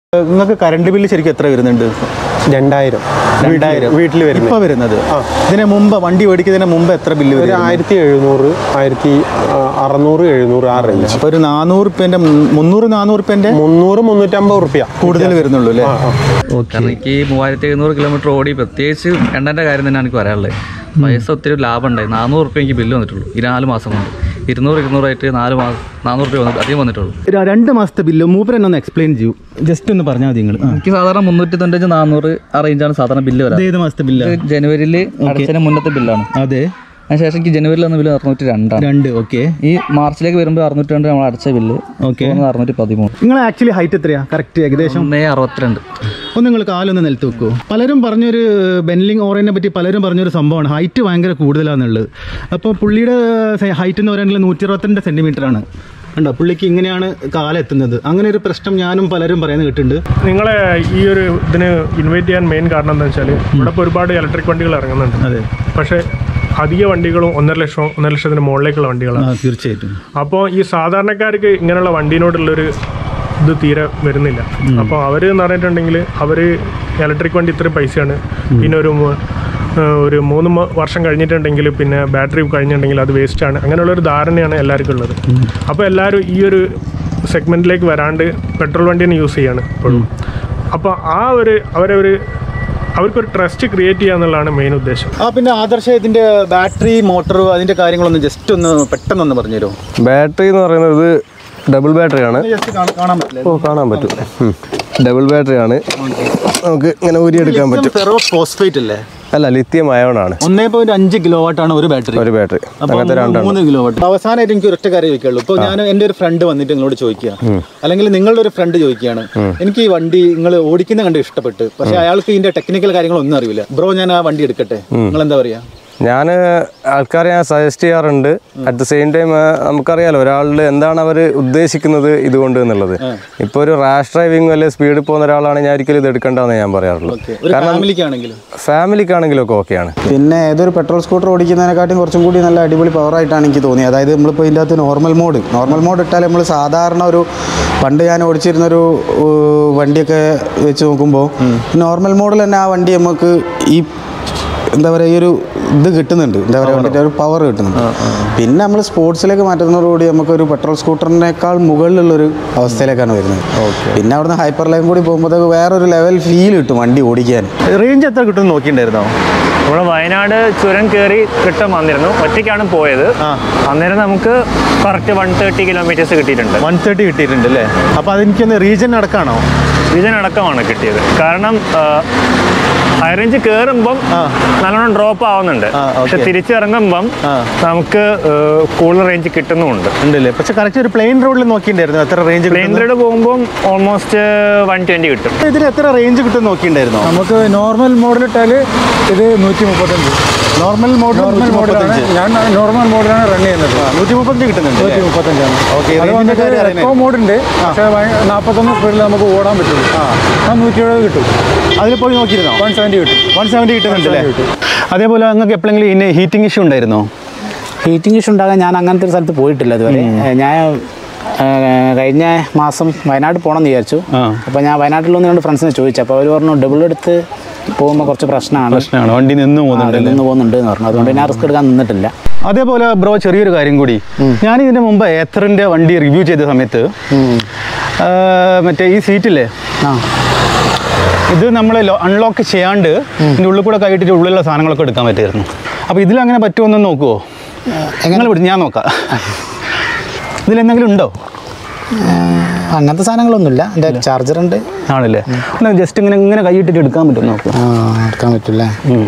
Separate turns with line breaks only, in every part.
നിങ്ങൾക്ക് current bill ശരിക്കും എത്ര വരുന്നുണ്ട്
രണ്ടായിരം
രണ്ടായിരം
വീട്ടിൽ വരുന്നത്
ഇപ്പൊ വരുന്നത് ഇതിന് മുമ്പ് വണ്ടി മേടിക്കുന്നതിന് മുമ്പ് എത്ര ബില്ല്
ഒരു
വരും
ആയിരത്തി എഴുന്നൂറ് ആയിരത്തി ആ, അറുന്നൂറ് എഴുന്നൂറ് ആ റേഞ്ച്
അപ്പൊ ഒരു നാനൂറ് റുപ്യന്റെ മുന്നൂറ് നാനൂറ് റുപ്യന്റെ
മുന്നൂറ് മുന്നൂറ്റമ്പത് റുപ്യ
കൂടുതൽ വരുന്നുള്ളൂ അല്ലേ
കാരണം എനിക്ക് മൂവായിരത്തി എഴുന്നൂറ് കിലോമീറ്റർ ഓടി പ്രത്യേകിച്ച് എണ്ണൻ്റെ കാര്യം തന്നെയാണ് എനിക്ക് പറയാനുള്ളത് പൈസ ഒത്തിരി ലാഭം ഉണ്ടായി നാനൂറ് റുപ്യ എനിക്ക് ബില്ല് വന്നിട്ടുള്ളൂ ഈ നാല് മാസം കൊണ്ട് ഇരുന്നൂറ് ഇരുന്നൂറായിട്ട് നാല് മാസം നാനൂറ് റുപ്യ വന്നിട്ട് അധികം വന്നിട്ടുള്ളൂ
ര- രണ്ട് മാസത്തെ ബില്ല് മൂപ്പർ എന്നെ ഒന്ന് എക്സ്പ്ലെയിൻ ചെയ്യൂ ജസ്റ്റ് ഒന്ന് പറഞ്ഞാൽ മതി നിങ്ങൾ
എനിക്ക് സാധാരണ മുന്നൂറ്റി തൊണ്ണൂറ്റഞ്ച് നാനൂറ് ആ റേഞ്ചാണ് സാധാരണ ബില്ല് വരാറ്
ഏത് മാസത്തെ ബില്ല്
ഇത് ജനുവരിയിൽ അടച്ചതിന് മുന്നത്തെ ബില്ലാണ്
അതെ
അതിനുശേഷം എനിക്ക് ജനുവരിയിൽ വന്ന ബില്ല് അറുന്നൂറ്റി രണ്ടാണ്
രണ്ട് ഓക്കെ
ഈ മാർച്ചിലേക്ക് വരുമ്പോൾ അറുന്നൂറ്റി രണ്ട് നമ്മൾ അടച്ച ബില്ല്
ഓക്കെ
അറുന്നൂറ്റി പതിമൂന്ന്
നിങ്ങൾ ആക്ച്വലി ഹൈറ്റ് എത്രയാ കറക്റ്റ് ഏകദേശം
ഒന്നേ അറുപത്തിരണ്ട്
ഒന്ന് നിങ്ങൾ കാലൊന്ന് നിലത്ത് വെക്കൂ പലരും പറഞ്ഞൊരു ബെൻലിംഗ് ഓറനെ പറ്റി പലരും പറഞ്ഞൊരു സംഭവമാണ് ഹൈറ്റ് ഭയങ്കര കൂടുതലാണെന്നുള്ളത് അപ്പോൾ പുള്ളിയുടെ ഹൈറ്റ് എന്ന് പറയുന്നത് നൂറ്റി അറുപത്തിരണ്ട് സെന്റിമീറ്റർ ആണ് ഉണ്ടോ പുള്ളിക്ക് ഇങ്ങനെയാണ് കാലെത്തുന്നത് അങ്ങനെ ഒരു പ്രശ്നം ഞാനും പലരും പറയുന്നത് കേട്ടിട്ടുണ്ട്
നിങ്ങളെ ഈ ഒരു ഇതിന് ഇൻവൈറ്റ് ചെയ്യാൻ മെയിൻ കാരണം എന്താ വെച്ചാൽ ഇവിടെ ഇപ്പോൾ ഒരുപാട് ഇലക്ട്രിക് വണ്ടികൾ ഇറങ്ങുന്നുണ്ട്
അതെ
പക്ഷേ അധിക വണ്ടികളും ഒന്നര ലക്ഷം ഒന്നര ലക്ഷത്തിന് മുകളിലേക്കുള്ള
ആ
വണ്ടികളാണ്
തീർച്ചയായിട്ടും
അപ്പോൾ ഈ സാധാരണക്കാർക്ക് ഇങ്ങനെയുള്ള വണ്ടിനോടുള്ളൊരു ഇത് തീരെ വരുന്നില്ല അപ്പോൾ അവർ എന്ന് പറഞ്ഞിട്ടുണ്ടെങ്കിൽ അവർ ഇലക്ട്രിക് വണ്ടി ഇത്രയും പൈസയാണ് പിന്നെ ഒരു മൂ- ഏഹ് ഒരു മൂന്ന് മ- വർഷം കഴിഞ്ഞിട്ടുണ്ടെങ്കിൽ പിന്നെ ബാറ്ററി കഴിഞ്ഞിട്ടുണ്ടെങ്കിൽ അത് വേസ്റ്റാണ് അങ്ങനെയുള്ളൊരു ധാരണയാണ് എല്ലാവർക്കും ഉള്ളത് അപ്പോൾ എല്ലാവരും ഈ ഒരു സെഗ്മെൻറ്റിലേക്ക് വരാണ്ട് പെട്രോൾ വണ്ടി തന്നെ യൂസ് ചെയ്യാണ് ഇപ്പോഴും അപ്പോൾ ആ ഒരു അവരെ ഒരു അവർക്കൊരു ട്രസ്റ്റ് ക്രിയേറ്റ് ചെയ്യുക എന്നുള്ളതാണ് മെയിൻ ഉദ്ദേശം
ആ പിന്നെ ആദർശ ഇതിന്റെ ബാറ്ററി മോട്ടർ അതിന്റെ കാര്യങ്ങളൊന്ന് ജസ്റ്റ് ഒന്ന് പെട്ടെന്നൊന്ന് പറഞ്ഞുതരുമോ
ബാറ്ററി എന്ന് പറയുന്നത് ഡബിൾ ബാറ്ററിയാണ്
ജസ്റ്റ് കാണാൻ പറ്റില്ല
ഓ കാണാൻ പറ്റും ഡബിൾ ബാറ്ററിയാണ് നമുക്ക് ഇങ്ങനെ ഊരിയെടുക്കാൻ പറ്റും
ഫെറോ ഫോസ്ഫേറ്റ് അല്ലേ
അല്ല ലിത്യം അയോണാണ്
ഒന്നേ പോയിന്റ് അഞ്ച് കിലോ വാട്ടാണ് ഒരു ബാറ്ററി
ഒരു ബാറ്ററി
അപ്പൊ
അങ്ങനത്തെ രണ്ടെണ്ണം
മൂന്ന് കിലോ വാട്ട് അവസാനമായിട്ട് എനിക്ക് ഒരൊറ്റ കാര്യം ചോദിക്കുള്ളൂ ഇപ്പോൾ ഞാൻ എൻ്റെ ഒരു ഫ്രണ്ട് വന്നിട്ട് നിങ്ങളോട് ചോദിക്കുക അല്ലെങ്കിൽ നിങ്ങളുടെ ഒരു ഫ്രണ്ട് ചോദിക്കുകയാണ് എനിക്ക് ഈ വണ്ടി നിങ്ങൾ ഓടിക്കുന്ന കണ്ട് ഇഷ്ടപ്പെട്ട് പക്ഷെ അയാൾക്ക് ഇതിന്റെ ടെക്നിക്കൽ കാര്യങ്ങളൊന്നും അറിയില്ല ബ്രോ ഞാൻ ആ വണ്ടി എടുക്കട്ടെ നിങ്ങൾ എന്താ പറയാ
ഞാൻ ആൾക്കാരെ ഞാൻ സജസ്റ്റ് ചെയ്യാറുണ്ട് അറ്റ് ദ സെയിം ടൈം നമുക്കറിയാലോ ഒരാളുടെ എന്താണ് അവർ ഉദ്ദേശിക്കുന്നത് ഇതുകൊണ്ട് എന്നുള്ളത് ഇപ്പോൾ ഒരു റാഷ് ഡ്രൈവിംഗ് അല്ലെങ്കിൽ സ്പീഡിൽ പോകുന്ന ഒരാളാണ് ഞാൻ ഒരിക്കലും ഇത് എടുക്കേണ്ടതെന്ന് ഞാൻ പറയാറുള്ളൂ
ഒരു ഫാമിലിക്കാണെങ്കിലും
ഫാമിലിക്കാണെങ്കിലൊക്കെ ഓക്കെയാണ്
പിന്നെ ഏതൊരു പെട്രോൾ സ്കൂട്ടർ ഓടിക്കുന്നതിനെക്കാട്ടും കുറച്ചും കൂടി നല്ല അടിപൊളി പവറായിട്ടാണ് എനിക്ക് തോന്നിയത് അതായത് നമ്മളിപ്പോൾ ഇതിൻ്റെ അകത്ത് നോർമൽ മോഡ് നോർമൽ മോഡ് ഇട്ടാൽ നമ്മൾ സാധാരണ ഒരു പണ്ട് ഞാൻ ഓടിച്ചിരുന്ന ഒരു ഏഹ്, വണ്ടിയൊക്കെ വെച്ച് നോക്കുമ്പോൾ നോർമൽ മോഡിൽ തന്നെ ആ വണ്ടി നമുക്ക് ഈ എന്താ പറയുക ഈ ഒരു ഇത് കിട്ടുന്നുണ്ട് എന്താ പറയുക വണ്ടിൻ്റെ ഒരു പവർ കിട്ടുന്നുണ്ട് പിന്നെ നമ്മൾ സ്പോർട്സിലേക്ക് മാറ്റുന്നതോടുകൂടി നമുക്കൊരു പെട്രോൾ സ്കൂട്ടറിനേക്കാൾ മുകളിലുള്ളൊരു അവസ്ഥയിലേക്കാണ് വരുന്നത് പിന്നെ അവിടുന്ന് ഹൈപ്പർ ലൈൻ കൂടി പോകുമ്പോഴത്തേക്ക് വേറൊരു ലെവൽ ഫീൽ കിട്ടും വണ്ടി ഓടിക്കാൻ
റേഞ്ച് എത്ര കിട്ടും നോക്കിയിട്ടുണ്ടായിരുന്നോ
നമ്മൾ വയനാട് ചുരം കയറി റിട്ടേൺ വന്നിരുന്നു ഒറ്റയ്ക്കാണ് പോയത് അന്നേരം നമുക്ക് കറക്റ്റ് വൺ തേർട്ടി കിലോമീറ്റേഴ്സ് കിട്ടിയിട്ടുണ്ട്
വൺ തേർട്ടി കിട്ടിയിട്ടുണ്ട് അല്ലേ അപ്പൊ അതെനിക്കൊന്ന് റീജൻ അടക്കാണോ
ഇതിനടക്കമാണ് കിട്ടിയത് കാരണം ഹൈ റേഞ്ച് കയറുമ്പം നല്ലോണം ഡ്രോപ്പ് ആവുന്നുണ്ട്
ആ, okay.
പക്ഷെ തിരിച്ചിറങ്ങുമ്പം
ആ.
നമുക്ക് കൂടുതൽ റേഞ്ച് കിട്ടുന്നുമുണ്ട്
ഉണ്ടല്ലേ പക്ഷെ കറക്റ്റ് ഒരു പ്ലെയിൻ റോഡിൽ നോക്കിയിട്ടുണ്ടായിരുന്നു എത്ര റേഞ്ച്
പ്ലെയിൻ റൈഡ് പോകുമ്പോൾ ഓൾമോസ്റ്റ് വൺ ട്വൻറ്റി കിട്ടും
ഇതിന് എത്ര റേഞ്ച് കിട്ടും നോക്കിയിട്ടുണ്ടായിരുന്നോ
നമുക്ക് നോർമൽ മോഡൽ ഇട്ടാൽ ഇത് നൂറ്റി മുപ്പത്തഞ്ച്
നോർമൽ മോഡൽ
നോർമൽ മോഡലാണ് ഞാൻ നോർമൽ മോഡലാണ് റൺ ചെയ്യുന്നത്
നൂറ്റി മുപ്പത്തഞ്ച് കിട്ടുന്നുണ്ട്
നൂറ്റി മുപ്പത്തഞ്ചാണ്
ഓക്കെ
അത് വന്നിട്ട് എക്കോ മോഡുണ്ട് പക്ഷേ നാൽപ്പത്തൊന്ന് സ്പീഡിൽ നമുക്ക് ഓടാൻ പറ്റുള്ളൂ ആ നൂറ്റി എഴുപത് കിട്ടും
അതിൽ പോയി നോക്കിയിരുന്നോ
വൺ സെവൻറ്റി കിട്ടും
വൺ സെവൻറ്റി കിട്ടുന്നുണ്ടല്ലേ അതേപോലെ നിങ്ങൾക്ക് എപ്പോഴെങ്കിലും ഇന്നെ ഹീറ്റിംഗ് ഇഷ്യൂ ഉണ്ടായിരുന്നോ
ഹീറ്റിംഗ് ഇഷ്യൂ ഉണ്ടാകാൻ ഞാൻ അങ്ങനത്തെ ഒരു സ്ഥലത്ത് പോയിട്ടില്ല ഇതുവരെ ഏ, ഞാൻ ഏ, കഴിഞ്ഞ മാസം വയനാട് പോകണം എന്ന് വിചാരിച്ചു
ആ.
അപ്പോൾ ഞാൻ വയനാട്ടിലൊന്ന് രണ്ട് ഫ്രണ്ട്സിനെ ചോദിച്ചു അപ്പോൾ അവർ പറഞ്ഞു ഡബിൾ എടുത്ത് പോകുമ്പോൾ കുറച്ച് പ്രശ്നമാണ്
പ്രശ്നമാണ് വണ്ടി നിന്ന് പോകുന്നുണ്ടല്ലേ
നിന്ന് പോകുന്നുണ്ട് എന്ന് പറഞ്ഞു അതുകൊണ്ട് ഞാൻ റിസ്ക് എടുക്കാൻ നിന്നിട്ടില്ല
അതേപോലെ ബ്രോ ചെറിയൊരു കാര്യം കൂടി ഞാൻ ഇതിന്റെ മുമ്പ് ഏത്തറിന്റെ വണ്ടി റിവ്യൂ ചെയ്ത സമയത്ത് ആ, മറ്റേ ഈ സീറ്റില്ലേ
ആ
ഇത് നമ്മൾ അൺലോക്ക് ചെയ്യാണ്ട് ഇതിന്റെ ഉള്ളിൽ കൂടെ കൈയിട്ടിട്ട് ഉള്ളിലുള്ള സാധനങ്ങളൊക്കെ എടുക്കാൻ പറ്റുമായിരുന്നു അപ്പോൾ ഇതിൽ അങ്ങനെ പറ്റുമെന്ന് നോക്കുവോ എങ്ങനെ വിടും ഞാൻ നോക്കാം ഇതിലെന്തെങ്കിലും ഉണ്ടോ
അങ്ങനത്തെ സാധനങ്ങളൊന്നുമില്ല എൻ്റെ ചാർജർ ഉണ്ട്
ആണല്ലേ ജസ്റ്റ് ഇങ്ങനെ ഇങ്ങനെ കൈയിട്ടിട്ട് എടുക്കാൻ പറ്റും നോക്കൂ
ആ എടുക്കാൻ പറ്റില്ലേ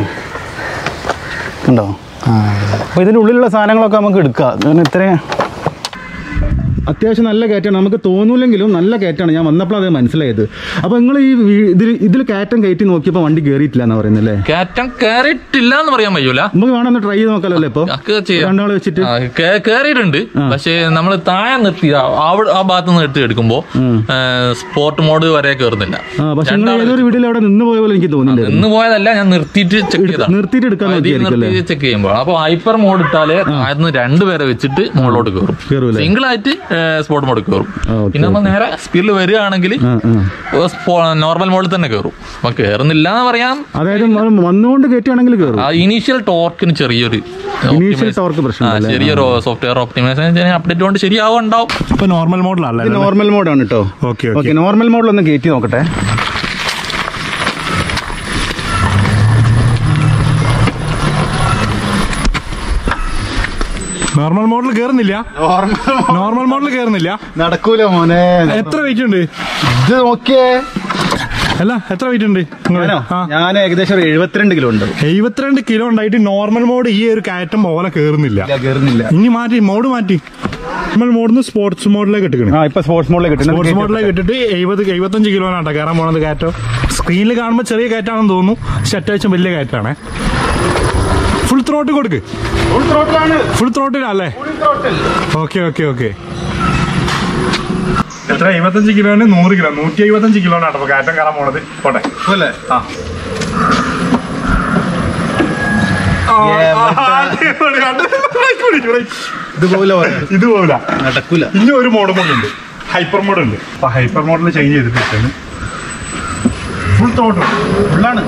ഉണ്ടോ
ആ
അപ്പോൾ ഇതിൻ്റെ ഉള്ളിലുള്ള സാധനങ്ങളൊക്കെ നമുക്ക് എടുക്കാം കാരണം ഇത്രയും അത്യാവശ്യം നല്ല കയറ്റാണ് നമുക്ക് തോന്നൂലെങ്കിലും നല്ല കയറ്റാണ് ഞാൻ വന്നപ്പോൾ അത് മനസ്സിലായത് അപ്പോൾ നിങ്ങൾ ഈ വീ- ഇതിൽ ഇതിൽ കയറ്റം കയറ്റി നോക്കിയപ്പോൾ വണ്ടി കയറിയിട്ടില്ല എന്നാ പറയുന്നല്ലേ
കയറ്റം കയറിയിട്ടില്ല എന്ന് പറയാൻ കഴിയൂല
നമുക്ക് വേണമെന്ന് ട്രൈ ചെയ്ത് നോക്കാമല്ലോ ഇപ്പോൾ
ഒക്കെ ചെയ്യാം
രണ്ടാൾ വെച്ചിട്ട്
ആ, കേ- കേറിയിട്ടുണ്ട് പക്ഷേ നമ്മൾ താഴെ നിർത്തി ആ- അവിടെ ആ ഭാഗത്ത് നിന്ന് എടുത്ത് എടുക്കുമ്പോ സ്പോർട്ട് മോഡ് വരെ കയറുന്നില്ല
ആ പക്ഷെ നിങ്ങൾ ഏതൊരു വീട്ടിൽ അവിടെ നിന്ന് പോയ പോലെ എനിക്ക് തോന്നിയില്ലായിരുന്നു
നിന്ന് പോയതല്ല ഞാൻ നിർത്തിയിട്ട് ചെക്ക് ചെയ്താണ്
നിർത്തിയിട്ട് എടുക്കാൻ നോക്കിയായിരിക്കും അല്ലേ
നിർത്തി ചെക്ക് ചെയ്യുമ്പോൾ അപ്പൊ ഹൈപ്പർ മോഡ് ഇട്ടാലേ താഴ്ന്ന് രണ്ടുപേരെ വെച്ചിട്ട് മുകളിലോട്ട് കയറും
കയറൂലേ?
സിംഗിൾ ആയിട്ട് സ്പോർട്ട് മോഡ് കയറും പിന്നെ നമ്മൾ നേരെ സ്പീഡിൽ വരികയാണെങ്കിൽ നോർമൽ മോഡിൽ തന്നെ കയറും അപ്പൊ കയറുന്നില്ല എന്ന് പറയാം
അതായത് അത് വന്നുകൊണ്ട് കയറ്റുകയാണെങ്കിൽ കയറും
ആ ഇനീഷ്യൽ ടോർക്കിന് ചെറിയൊരു
ഇനീഷ്യൽ
optimize-
ടോർക്ക് പ്രശ്നം
ആ, ചെറിയൊരു സോഫ്റ്റ്വെയർ ഓപ്റ്റിമൈസേഷൻ അപ്ഡേറ്റ് കൊണ്ട് ശരിയാവുണ്ടാവും
ഇപ്പൊ നോർമൽ മോഡലല്ലേ
ഇത് നോർമൽ മോഡാണ് കേട്ടോ
ഓക്കെ
ഓക്കെ നോർമൽ മോഡിൽ ഒന്ന് കയറ്റി നോക്കട്ടെ
നോർമൽ മോഡൽ കയറുന്നില്ല നോർമൽ മോഡൽ കയറുന്നില്ല
നടക്കൂല മോനെ
എത്ര വെയിറ്റ് ഉണ്ട്
ഇത് നോക്കിയേ
അല്ല എത്ര വെയിറ്റ് ഉണ്ട് നിങ്ങള്?
ഞാനോ
ആ.
ഞാൻ ഏകദേശം ഒരു എഴുപത്തിരണ്ട് കിലോ ഉണ്ട്
എഴുപത്തിരണ്ട് കിലോ ഉണ്ടായിട്ട് നോർമൽ മോഡ് ഈ ഒരു കയറ്റം പോലെ കയറുന്നില്ല
കയറുന്നില്ല
ഇനി മാറ്റി മോഡ് മാറ്റി നമ്മൾ മോഡിന്ന് സ്പോർട്സ് മോഡിലേക്ക് ഇട്ടിക്കണം
ആ ഇപ്പൊ സ്പോർട്സ് മോഡിലേക്ക് കിട്ടുന്നത്
സ്പോർട്സ് മോഡിലേക്ക് ഇട്ടിട്ട് എഴുപത് എഴുപത്തഞ്ച് കിലോനാട്ടോ കയറാൻ പോണത് കയറ്റം സ്ക്രീനിൽ കാണുമ്പോൾ ചെറിയ കയറ്റാണെന്ന് തോന്നുന്നു പക്ഷെ അത്യാവശ്യം വലിയ കയറ്റാണ് ഫുൾ ത്രോട്ട് കൊടുക്ക് ഫുൾ ത്രോട്ടിലല്ലേ ഓക്കെ ഓക്കെ ഓക്കെ എത്ര എഴുപത്തഞ്ച് കിലോന് നൂറ് കിലോ നൂറ്റി എഴുപത്തഞ്ച് കിലോനാട്ടോ അപ്പൊ കയറ്റം കയറാൻ പോണത് പോട്ടെ
അല്ലേ
ആ
ഇതുപോലെ
ഇതുപോലെ
നടക്കൂല
ഇനി ഒരു മോഡ് മോഡ് ഉണ്ട് ഹൈപ്പർ മോഡ് ഉണ്ട് അപ്പൊ ഹൈപ്പർ മോഡിൽ ചേഞ്ച് ചെയ്തിട്ട് ഫുൾ തോട്ടും
ഫുള്ളാണ്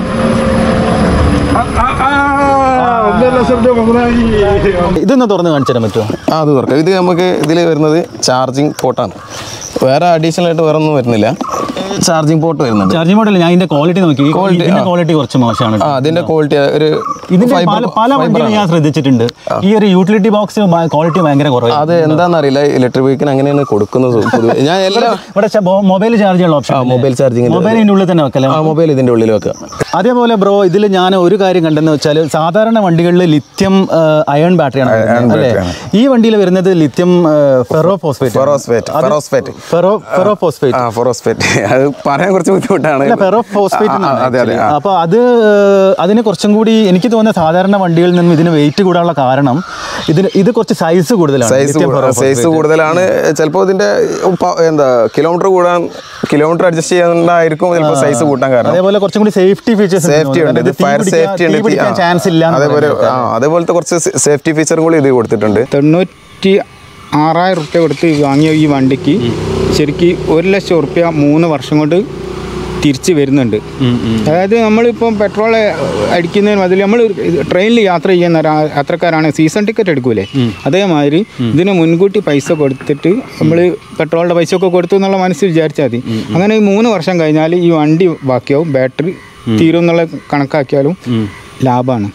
ഇതൊന്ന് തുറന്ന് കാണിച്ചു തരാൻ പറ്റുമോ
ആ അത് തുറക്കാം ഇത് നമുക്ക് ഇതിൽ വരുന്നത് ചാർജിങ് പോർട്ടാണ് വേറെ അഡീഷണൽ ആയിട്ട് വേറെ ഒന്നും വരുന്നില്ല ചാർജിങ് പോർട്ട് വരുന്നുണ്ട്
ചാർജിംഗ് മോഡൽ ഞാൻ ഇതിന്റെ ക്വാളിറ്റി നോക്കി
Quality,
ഇതിന്റെ
ആ.
ക്വാളിറ്റി കുറച്ച് മോശമാണ്
ആ അതിന്റെ ക്വാളിറ്റി ഒരു
ഇതിന്റെ
fiber-
പല പല
fiber
വണ്ടികളും
ആണ്.
ഞാൻ ശ്രദ്ധിച്ചിട്ടുണ്ട് ഈ ഒരു യൂട്ടിലിറ്റി ബോക്സ് ക്വാളിറ്റി ഭയങ്കര കുറവ്
അത് എന്താണെന്നറിയില്ല ഇലക്ട്രിക് ബൈക്കിന് അങ്ങനെയാണ് കൊടുക്കുന്നത് പൊതുവെ ഞാൻ എല്ലാ
ഇവിടെ മൊബൈൽ ചാർജ് ചെയ്യാനുള്ള ഓപ്ഷൻ
ആ മൊബൈൽ ചാർജിങ്
മൊബൈൽ ഇതിന്റെ ഉള്ളിൽ തന്നെ വെക്കല്ലേ
ആ മൊബൈൽ ഇതിന്റെ ഉള്ളിൽ വെക്കുക
അതേപോലെ ബ്രോ ഇതിൽ ഞാൻ ഒരു കാര്യം കണ്ടെന്ന് വെച്ചാൽ സാധാരണ വണ്ടികളിൽ ലിത്യം അയൺ ബാറ്ററിയാണ്
iron
അല്ലേ
battery ആണ്.
ഈ വണ്ടിയിൽ വരുന്നത് lithium ferro phosphate
Ferrosphate, ferrosphate.
Ferro ferro phosphate
ആ ഫോറോസ്പേറ്റ് അത് പറയാൻ കുറച്ച് ബുദ്ധിമുട്ടാണ്
ഫെറോ ഫോസ്ഫേറ്റ്
ആ, ആ, അതെ അതെ ആ.
അപ്പൊ അത് അതിന് കുറച്ചും കൂടി എനിക്ക് തോന്നുന്ന സാധാരണ വണ്ടികളിൽ നിന്നും ഇതിന് വെയിറ്റ് കൂടാനുള്ള കാരണം ഇതിന് ഇത് കുറച്ച് സൈസ് കൂടുതലാണ്
സൈസ്
lithium
സൈസ്
ferrophosphate.
കൂടുതലാണ് ചിലപ്പോൾ ഇതിന്റെ പ- എന്താ കിലോമീറ്റർ കൂടാൻ കിലോമീറ്റർ അഡ്ജസ്റ്റ് ചെയ്യാനുണ്ടായിരിക്കും ചിലപ്പോൾ സൈസ് കൂട്ടാൻ കാരണം
അതേപോലെ കുറച്ചും കൂടി സേഫ്റ്റി ഫീച്ചേഴ്സ്
സേഫ്റ്റി ഉണ്ട് ഫയർ സേഫ്റ്റി ഉണ്ട് ആ.
ചാൻസ് ഇല്ല എന്ന്
അതേപോലെ
പറയുന്നത്.
ആ അതേപോലത്തെ കുറച്ച് സേഫ്റ്റി ഫീച്ചറും കൂടി ഇത് കൊടുത്തിട്ടുണ്ട്
തൊണ്ണൂറ്റി ആറായിരം റുപ്യ കൊടുത്ത് വാങ്ങിയ ഈ വണ്ടിക്ക് ശരിക്ക് ഒരു ലക്ഷം റുപ്യ മൂന്ന് വർഷം കൊണ്ട് തിരിച്ച് വരുന്നുണ്ട് അതായത് നമ്മളിപ്പം പെട്രോൾ അടിക്കുന്നതിന് അതിൽ നമ്മൾ ട്രെയിനിൽ യാത്ര ചെയ്യുന്ന ഒരാ- യാത്രക്കാരാണ് സീസൺ ടിക്കറ്റ് എടുക്കൂലേ അതേമാതിരി ഇതിന് മുൻകൂട്ടി പൈസ കൊടുത്തിട്ട് നമ്മൾ പെട്രോളിൻ്റെ പൈസ ഒക്കെ കൊടുത്തു എന്നുള്ള മനസ്സിൽ വിചാരിച്ചാൽ മതി അങ്ങനെ ഈ മൂന്ന് വർഷം കഴിഞ്ഞാൽ ഈ വണ്ടി ബാക്കിയാവും ബാറ്ററി തീരും എന്നുള്ള കണക്കാക്കിയാലും ലാഭമാണ്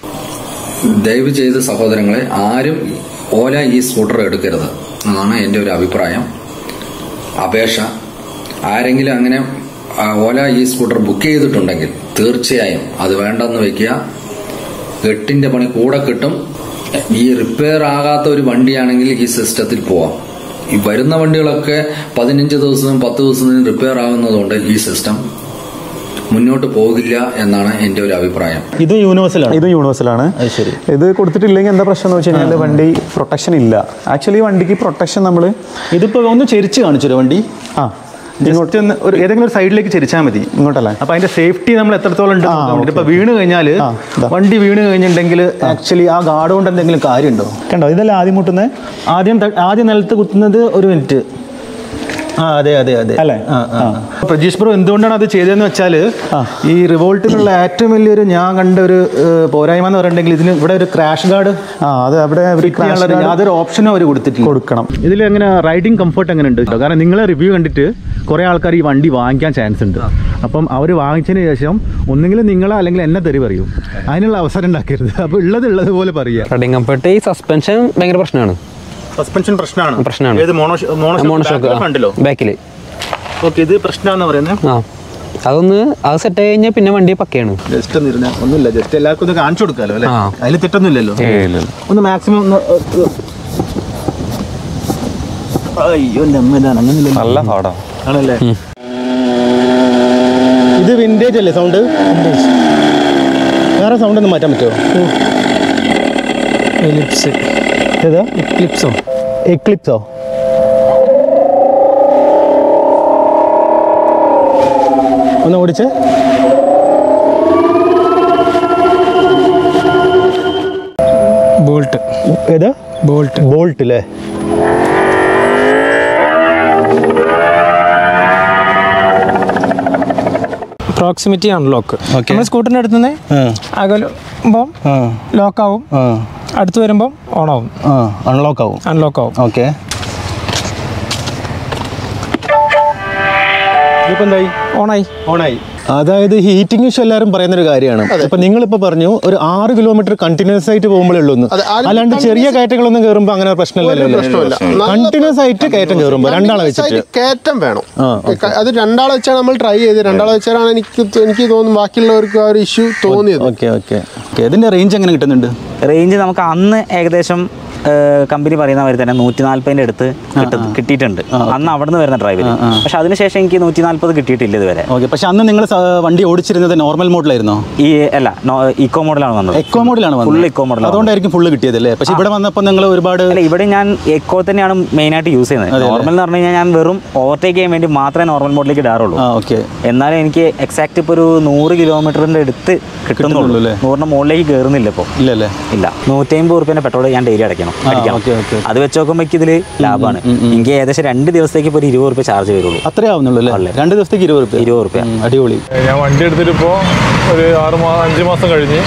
ദയവ് ചെയ്ത് സഹോദരങ്ങളെ ആരും ഓല ഈ സ്കൂട്ടർ എടുക്കരുത് എന്നാണ് എൻ്റെ ഒരു അഭിപ്രായം അപേക്ഷ ആരെങ്കിലും അങ്ങനെ ആ, ഓല ഈ സ്കൂട്ടർ ബുക്ക് ചെയ്തിട്ടുണ്ടെങ്കിൽ തീർച്ചയായും അത് വേണ്ടെന്ന് വെക്കുക എട്ടിന്റെ പണി കൂടെ കിട്ടും ഈ റിപ്പയർ ആകാത്ത ഒരു വണ്ടിയാണെങ്കിൽ ഈ സിസ്റ്റത്തിൽ പോവാം ഈ വരുന്ന വണ്ടികളൊക്കെ പതിനഞ്ച് ദിവസവും പത്ത് ദിവസവും റിപ്പയർ ആകുന്നതുകൊണ്ട് ഈ സിസ്റ്റം മുന്നോട്ട് പോകില്ല എന്നാണ് എൻ്റെ ഒരു അഭിപ്രായം
ഇത് യൂണിവേഴ്സലാണ്
ഇത് യൂണിവേഴ്സലാണ്
ശരി
ഇത് കൊടുത്തിട്ടില്ലെങ്കിൽ എന്താ പ്രശ്നം എന്ന് വെച്ച് കഴിഞ്ഞാൽ വണ്ടി പ്രൊട്ടക്ഷൻ ഇല്ല ആക്ച്വലി വണ്ടിക്ക് പ്രൊട്ടക്ഷൻ നമ്മൾ
ഇതിപ്പോ ഒന്ന് ചെരിച്ച് കാണിച്ചു വണ്ടി
ആ
ജസ്റ്റ് ഒന്ന് ഒരു ഏതെങ്കിലും ഒരു സൈഡിലേക്ക് ചെരിച്ചാൽ മതി
ഇങ്ങോട്ടല്ലേ
അപ്പൊ അതിന്റെ സേഫ്റ്റി നമ്മൾ എത്രത്തോളം ഉണ്ട്
ആ,
നോക്കാൻ വേണ്ടി.
ഓക്കേ,
ഇപ്പൊ വീണ് കഴിഞ്ഞാല്
ആ, ഇതാ.
വണ്ടി വീണ് കഴിഞ്ഞിട്ടുണ്ടെങ്കിൽ ആക്ച്വലി ആ ഗാർഡ് കൊണ്ട് എന്തെങ്കിലും കാര്യമുണ്ടോ
കണ്ടോ ഇതല്ല ആദ്യം മുട്ടുന്നത്
ആദ്യം ത- ആദ്യം നിലത്ത് കുത്തുന്നത് ഒരു മിനിറ്റ് ആ അതെ അതെ അതെ
അല്ലേ?
ആ, ആ. പ്രജീഷ് ബ്രോ എന്തുകൊണ്ടാണ് അത് ചെയ്തതെന്ന് വെച്ചാൽ ഈ റിവോൾട്ടിനുള്ള ഏറ്റവും വലിയൊരു ഞാൻ കണ്ട ഒരു ഏഹ്, പോരായ്മ എന്ന് പറഞ്ഞിട്ടുണ്ടെങ്കിൽ ഇതിന് ഇവിടെ ഒരു ക്രാഷ് ഗാർഡ്
ആ അത് അവിടെ ഒരു crash guard
യാതൊരു ഓപ്ഷനും അവർ കൊടുത്തിട്ടില്ല
കൊടുക്കണം
ഇതിൽ എങ്ങനെ റൈഡിങ് കംഫർട്ട് എങ്ങനെ ഉണ്ട് കാരണം നിങ്ങളെ റിവ്യൂ കണ്ടിട്ട് കുറേ ആൾക്കാർ ഈ വണ്ടി വാങ്ങിക്കാൻ ചാൻസ് ഉണ്ട് അപ്പം അവർ വാങ്ങിച്ചതിന് ശേഷം ഒന്നെങ്കിലും നിങ്ങളെ അല്ലെങ്കിൽ എന്നെ തെറി പറയും അതിനുള്ള അവസരം ഉണ്ടാക്കരുത് അപ്പോൾ ഉള്ളത് ഉള്ളത് പോലെ പറയുക
റൈഡിങ് കംഫർട്ട് ഈ സസ്പെൻഷൻ ഭയങ്കര പ്രശ്നമാണ്
സസ്പെൻഷൻ പ്രശ്നമാണ്
പ്രശ്നമാണ്
ഏത് മോണോ
മോണോഷോക്ക്
ഫ്രണ്ടിലോ
ബാക്കിൽ
ഓക്കെ ഇത് പ്രശ്നമാണെന്ന് പറയുന്നത്
ആ അതൊന്ന് അത് സെറ്റ് ആയി കഴിഞ്ഞാൽ പിന്നെ വണ്ടി പക്കയാണ്
ജസ്റ്റ് ഒന്ന് ഇരുന്ന ഒന്നുമില്ല ജസ്റ്റ് എല്ലാവർക്കും ഒന്ന് കാണിച്ചു കൊടുക്കാലോ അല്ലേ
ആ.
അതിൽ തെറ്റൊന്നുമില്ലല്ലോ ഒന്ന് മാക്സിമം ഒന്ന് അയ്യോ എൻ്റെ അമ്മ ഇതാണ് അങ്ങനെ
നല്ല പാടാ
ആണല്ലേ ഇത് വിൻറ്റേജ് അല്ലേ സൗണ്ട് വേറെ സൗണ്ട് ഒന്ന് മാറ്റാൻ പറ്റുമോ
എലിപ്സ്
ഏതാ
എക്ലിപ്സോ
എക്ലിപ്സോ ഒന്ന് ഓടിച്ചേ
ബോൾട്ട്
ഏതാ
ബോൾട്ട്
ബോൾട്ട് അല്ലേ
പ്രോക്സിമിറ്റി അൺലോക്ക് നമ്മൾ സ്കൂട്ടറിൻ്റെ അടുത്ത് നിന്ന് അകലുമ്പം ലോക്കാവും അടുത്ത് വരുമ്പം ഓണാവും
അൺലോക്ക് ആവും
അൺലോക്ക് ആവും
ഓക്കെ ഇപ്പൊ എന്തായി
ഓണായി
ഓണായി അതായത് ഹീറ്റിംഗ് ഇഷ്യൂ എല്ലാവരും പറയുന്ന ഒരു കാര്യമാണ് ഇപ്പൊ നിങ്ങളിപ്പോ പറഞ്ഞു ഒരു ആറ് കിലോമീറ്റർ കണ്ടിന്യൂസ് ആയിട്ട് പോകുമ്പോഴേ ഉള്ളൂ എന്ന്.
അത് ആരും
അല്ലാണ്ട് ചെറിയ കയറ്റങ്ങളൊന്നും കയറുമ്പോൾ അങ്ങനെ
ഒരു
പ്രശ്നമില്ലല്ലോ
പ്രശ്നമില്ല നല്ല
കണ്ടിന്യൂസ് ആയിട്ട് കയറ്റം കയറുമ്പോൾ രണ്ടാളെ വെച്ചിട്ട്
Continuous ആയിട്ട് കയറ്റം വേണം
ആ,
ക- അത് രണ്ടാളെ വെച്ചാണ് നമ്മൾ ട്രൈ ചെയ്ത് രണ്ടാളെ വെച്ചാണ് എനിക്ക് ത- എനിക്ക് തോന്നുന്നു ബാക്കിയുള്ളവർക്ക് ആ ഒരു ഇഷ്യൂ തോന്നിയത്
ഓക്കെ ഓക്കെ ഇതിന്റെ റേഞ്ച് എങ്ങനെ കിട്ടുന്നുണ്ട്
റേഞ്ച് നമുക്ക് അന്ന് ഏകദേശം കമ്പനി പറയുന്ന മാതിരി തന്നെ നൂറ്റി നാല്പതിൻ്റെ അടുത്ത് കിട്ടും കിട്ടിയിട്ടുണ്ട് അന്ന് അവിടെ നിന്ന് വരുന്ന ഡ്രൈവർ പക്ഷെ അതിനുശേഷം എനിക്ക് നൂറ്റി നാല്പത് കിട്ടിയിട്ടില്ല ഇതുവരെ
ഓക്കെ പക്ഷെ അന്ന് നിങ്ങൾ വണ്ടി ഓടിച്ചിരുന്നത് നോർമൽ മോഡലായിരുന്നോ
ഈ അല്ല ഇക്കോ മോഡലാണ് വന്നത്
എക്കോ മോഡലാണ്
ഫുൾ ഇക്കോ മോഡൽ
അതുകൊണ്ടായിരിക്കും ഫുള്ള് കിട്ടിയത് അല്ലേ പക്ഷെ ഇവിടെ വന്നപ്പോൾ നിങ്ങൾ ഒരുപാട്
അല്ല ഇവിടെ ഞാൻ എക്കോ തന്നെയാണ് മെയിനായിട്ട് യൂസ് ചെയ്യുന്നത് നോർമൽ എന്ന് പറഞ്ഞു കഴിഞ്ഞാൽ ഞാൻ വെറും ഓവർടേക്ക് ചെയ്യാൻ വേണ്ടി മാത്രമേ നോർമൽ മോഡലിലേക്ക് ഇടാറുള്ളൂ
ഓക്കെ
എന്നാലും എനിക്ക് എക്സാക്ട് ഇപ്പോൾ ഒരു നൂറ് കിലോമീറ്ററിൻ്റെ അടുത്ത് കിട്ടുന്നുള്ളൂ നൂറിന് മുകളിലേക്ക് കയറുന്നില്ല ഇപ്പോൾ
ഇല്ലല്ലേ
ഇല്ല നൂറ്റി അമ്പത് റുപ്യൻ്റെ പെട്രോൾ ഞാൻ ഡെയിലി അടയ്ക്കണം അടിക്കണം
ഓക്കെ ഓക്കെ
അത് വെച്ച് നോക്കുമ്പോൾ എനിക്ക് ഇതിൽ ലാഭമാണ് എനിക്ക് ഏകദേശം രണ്ട് ദിവസത്തേക്ക് ഇപ്പോൾ ഒരു ഇരുപത് റുപ്യ ചാർജ് വരുള്ളൂ
അത്രേ ആവുന്നുള്ളൂ അല്ലേ രണ്ട് ദിവസത്തേക്ക് ഇരുപത് റുപ്യ
ഇരുപത് റുപ്യ
അടിപൊളി
ഞാൻ വണ്ടി എടുത്തിട്ട് ഇപ്പോൾ ഒരു ആറ് മാ അഞ്ച് മാസം കഴിഞ്ഞ്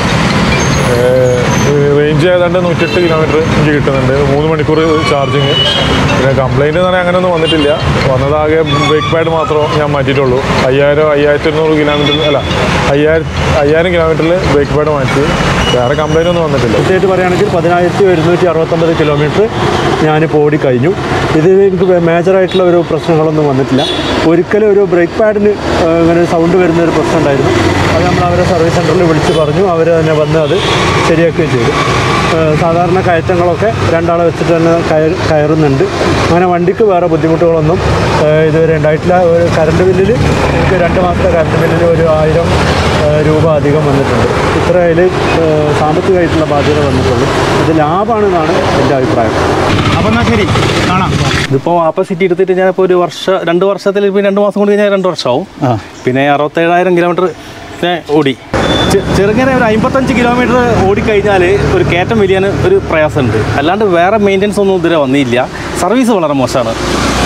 റേഞ്ച് ഏതാണ്ട് നൂറ്റെട്ട് കിലോമീറ്റർ എനിക്ക് കിട്ടുന്നുണ്ട് മൂന്ന് മണിക്കൂർ ചാർജിങ് പിന്നെ കംപ്ലൈൻറ്റ് എന്ന് പറയാൻ അങ്ങനെയൊന്നും വന്നിട്ടില്ല വന്നതാകെ ബ്രേക്ക് പാഡ് മാത്രം ഞാൻ മാറ്റിയിട്ടുള്ളൂ അയ്യായിരം അയ്യായിരത്തി ഇരുന്നൂറ് കിലോമീറ്റർ അല്ല അയ്യായിരം അയ്യായിരം കിലോമീറ്ററിൽ ബ്രേക്ക് പാഡ് മാറ്റി വേറെ കംപ്ലൈൻ്റ് ഒന്നും വന്നിട്ടില്ല
കൃത്യമായിട്ട് പറയുകയാണെങ്കിൽ പതിനായിരത്തി ഒരുന്നൂറ്റി അറുപത്തൊമ്പത് കിലോമീറ്റർ ഞാനിപ്പോൾ ഓടിക്കഴിഞ്ഞു ഇത് എനിക്ക് മേജറായിട്ടുള്ള ഒരു പ്രശ്നങ്ങളൊന്നും വന്നിട്ടില്ല ഒരിക്കലും ഒരു ബ്രേക്ക് പാഡിന് ഏഹ്, ഇങ്ങനെ സൗണ്ട് വരുന്ന ഒരു പ്രശ്നം ഉണ്ടായിരുന്നു അത് നമ്മൾ അവരെ സർവീസ് സെൻറ്ററിൽ വിളിച്ച് പറഞ്ഞു അവർ തന്നെ വന്ന് അത് ശരിയാക്കുകയും ചെയ്തു ഏഹ്, സാധാരണ കയറ്റങ്ങളൊക്കെ രണ്ടാളെ വെച്ചിട്ട് തന്നെ കയർ കയറുന്നുണ്ട് അങ്ങനെ വണ്ടിക്ക് വേറെ ബുദ്ധിമുട്ടുകളൊന്നും ഏഹ്, ഇതുവരെ ഉണ്ടായിട്ടില്ല ഒരു കറണ്ട് ബില്ലിൽ എനിക്ക് രണ്ട് മാസത്തെ കറണ്ട് ബില്ലിൽ ഒരു ആയിരം ഏഹ്, രൂപ അധികം വന്നിട്ടുണ്ട് ഇത്ര അതിൽ സാമ്പത്തികമായിട്ടുള്ള ബാധ്യത വന്നിട്ടുള്ളൂ ഇത് ലാഭമാണെന്നാണ് എൻ്റെ അഭിപ്രായം
അപ്പൊ എന്നാ ശരി കാണാം
ഇതിപ്പോൾ ആപ്പസിറ്റി എടുത്തിട്ട് ഞാനിപ്പോൾ ഒരു വർഷം രണ്ട് വർഷത്തിൽ ഇപ്പോൾ രണ്ട് മാസം കൊണ്ട് കഴിഞ്ഞാൽ രണ്ട് വർഷമാവും പിന്നെ അറുപത്തേഴായിരം കിലോമീറ്റർ ഞാൻ ഓടി ചെ- ചെറുങ്ങനെ ഒരു അമ്പത്തഞ്ച് കിലോമീറ്റർ ഓടിക്കഴിഞ്ഞാൽ ഒരു കയറ്റം വലിയാൻ ഒരു പ്രയാസമുണ്ട് അല്ലാണ്ട് വേറെ മെയിൻ്റനൻസ് ഒന്നും ഇതുവരെ വന്നില്ല സർവീസ് വളരെ മോശമാണ്